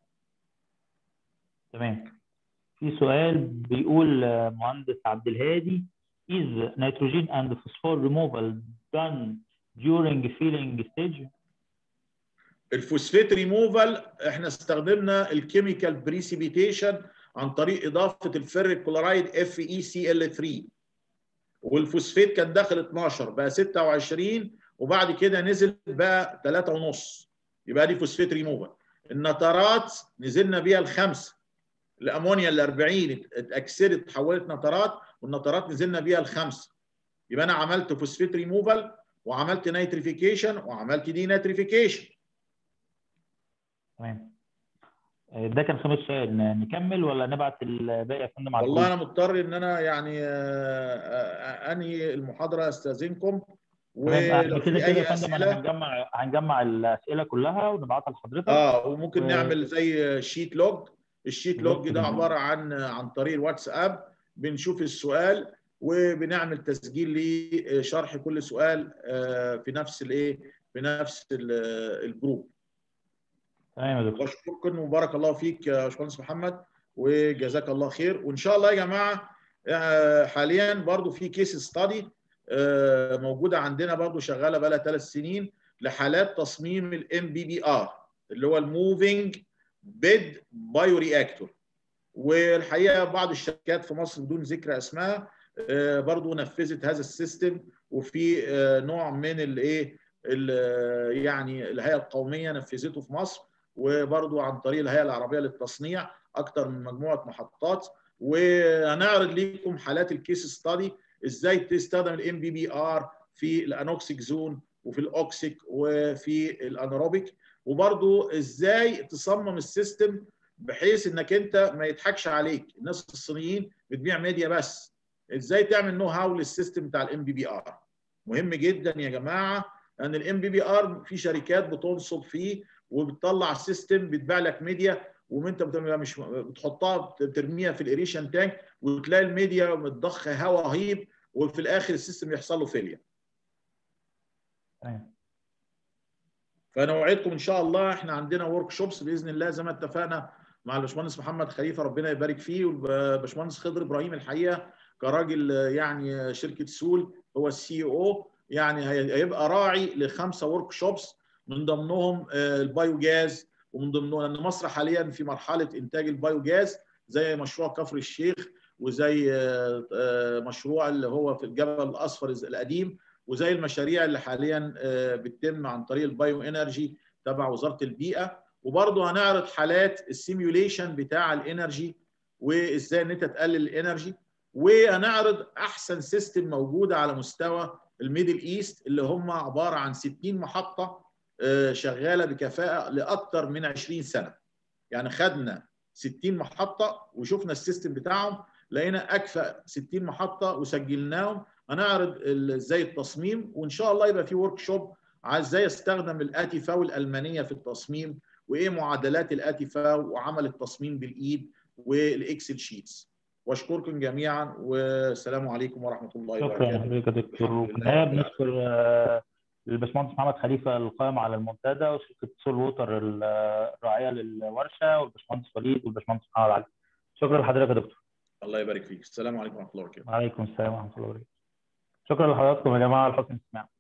تمام في سؤال بيقول آه، مهندس عبد الهادي is nitrogen and phosphor removal done during filling stage الفوسفيت ريموفال احنا استخدمنا الكيميكال بريسيبيتيشن عن طريق اضافه الفيريك كلورايد اف اي سي ال 3 والفوسفيت كان داخل 12 بقى 26 وبعد كده نزل بقى 3 ونص يبقى دي فوسفيت ريموفال النترات نزلنا بيها الخمسه الامونيا ال 40 اتاكسدت اتحولت نترات والنترات نزلنا بيها الخمسه يبقى انا عملت فوسفيت ريموفال وعملت نيتريفيكيشن وعملت دي نيتريفيكيشن تمام آه، ده كان خامس سؤال ن- نكمل ولا نبعت الباقي يا فندم على والله الجروب؟ انا مضطر ان انا يعني آه، آه، انهي المحاضره استاذنكم تمام ولو احنا كده في كده يا اي فندم انا اسئله هنجمع هنجمع الاسئله كلها ونبعتها لحضرتك اه وممكن و- نعمل زي شيت لوج الشيت لوج بالظبط ده كده. عباره عن عن طريق الواتساب بنشوف السؤال وبنعمل تسجيل لشرح كل سؤال في نفس الايه في نفس الجروب تمام يا دكتور بشكركم وبارك الله فيك يا باشمهندس محمد وجزاك الله خير وان شاء الله يا جماعه حاليا برضو في كيس ستادي موجوده عندنا برضو شغاله بقى لها ثلاث سنين لحالات تصميم الام بي بي ار اللي هو الموفينج بيد بايو رياكتور والحقيقه بعض الشركات في مصر بدون ذكر اسماء برضو نفذت هذا السيستم وفي نوع من الايه يعني الهيئه القوميه نفذته في مصر وبرضو عن طريق الهيئه العربيه للتصنيع اكثر من مجموعه محطات وهنعرض لكم حالات الكيس ستادي ازاي تستخدم الام بي بي ار في الانوكسيك زون وفي الاوكسيك وفي الاناروبيك وبرضو ازاي تصمم السيستم بحيث انك انت ما يضحكش عليك الناس الصينيين بتبيع ميديا بس ازاي تعمل نو هاو للسيستم بتاع الام بي بي ار مهم جدا يا جماعه ان الام بي بي ار في شركات بتنصب فيه وبتطلع سيستم بتبيع لك ميديا وانت مش بتحطها ترميها في الايريشن تانك وتلاقي الميديا متضخ هواء رهيب وفي الاخر السيستم يحصل له فيليا. فانا اوعدكم ان شاء الله احنا عندنا ورك شوبس باذن الله زي ما اتفقنا مع الباشمهندس محمد خليفه ربنا يبارك فيه والباشمهندس خضر ابراهيم الحقيقه كراجل يعني شركه سول هو السي او يعني هيبقى راعي لخمسه ورك شوبس من ضمنهم البايو جاز ومن ضمنهم لان مصر حاليا في مرحله انتاج البايو جاز زي مشروع كفر الشيخ وزي مشروع اللي هو في الجبل الاصفر القديم وزي المشاريع اللي حاليا بتتم عن طريق البايو انرجي تبع وزاره البيئه وبرضه هنعرض حالات السيميوليشن بتاع الانرجي وازاي ان انت تقلل الانرجي وهنعرض احسن سيستم موجوده على مستوى الميدل ايست اللي هم عباره عن 60 محطه شغاله بكفاءه لاكثر من 20 سنه يعني خدنا 60 محطه وشفنا السيستم بتاعهم لقينا اكفأ 60 محطه وسجلناهم هنعرض ازاي التصميم وان شاء الله يبقى في ورك شوب على ازاي استخدم الاتيفا والالمانيه في التصميم وايه معادلات الاتيفا وعمل التصميم بالايد والاكسل شيتس واشكركم جميعا والسلام عليكم ورحمه الله وبركاته شكرا لحضرتك يا دكتور وفي النهايه بنشكر الباشمهندس محمد خليفه القائم على المنتدى وشركه سول ووتر الراعيه للورشه والباشمهندس وليد والباشمهندس محمد علي شكرا لحضرتك يا دكتور الله يبارك فيك السلام عليكم ورحمه الله وبركاته وعليكم السلام ورحمه الله وبركاته شكرا لحضراتكم يا جماعه على حسن الاستماع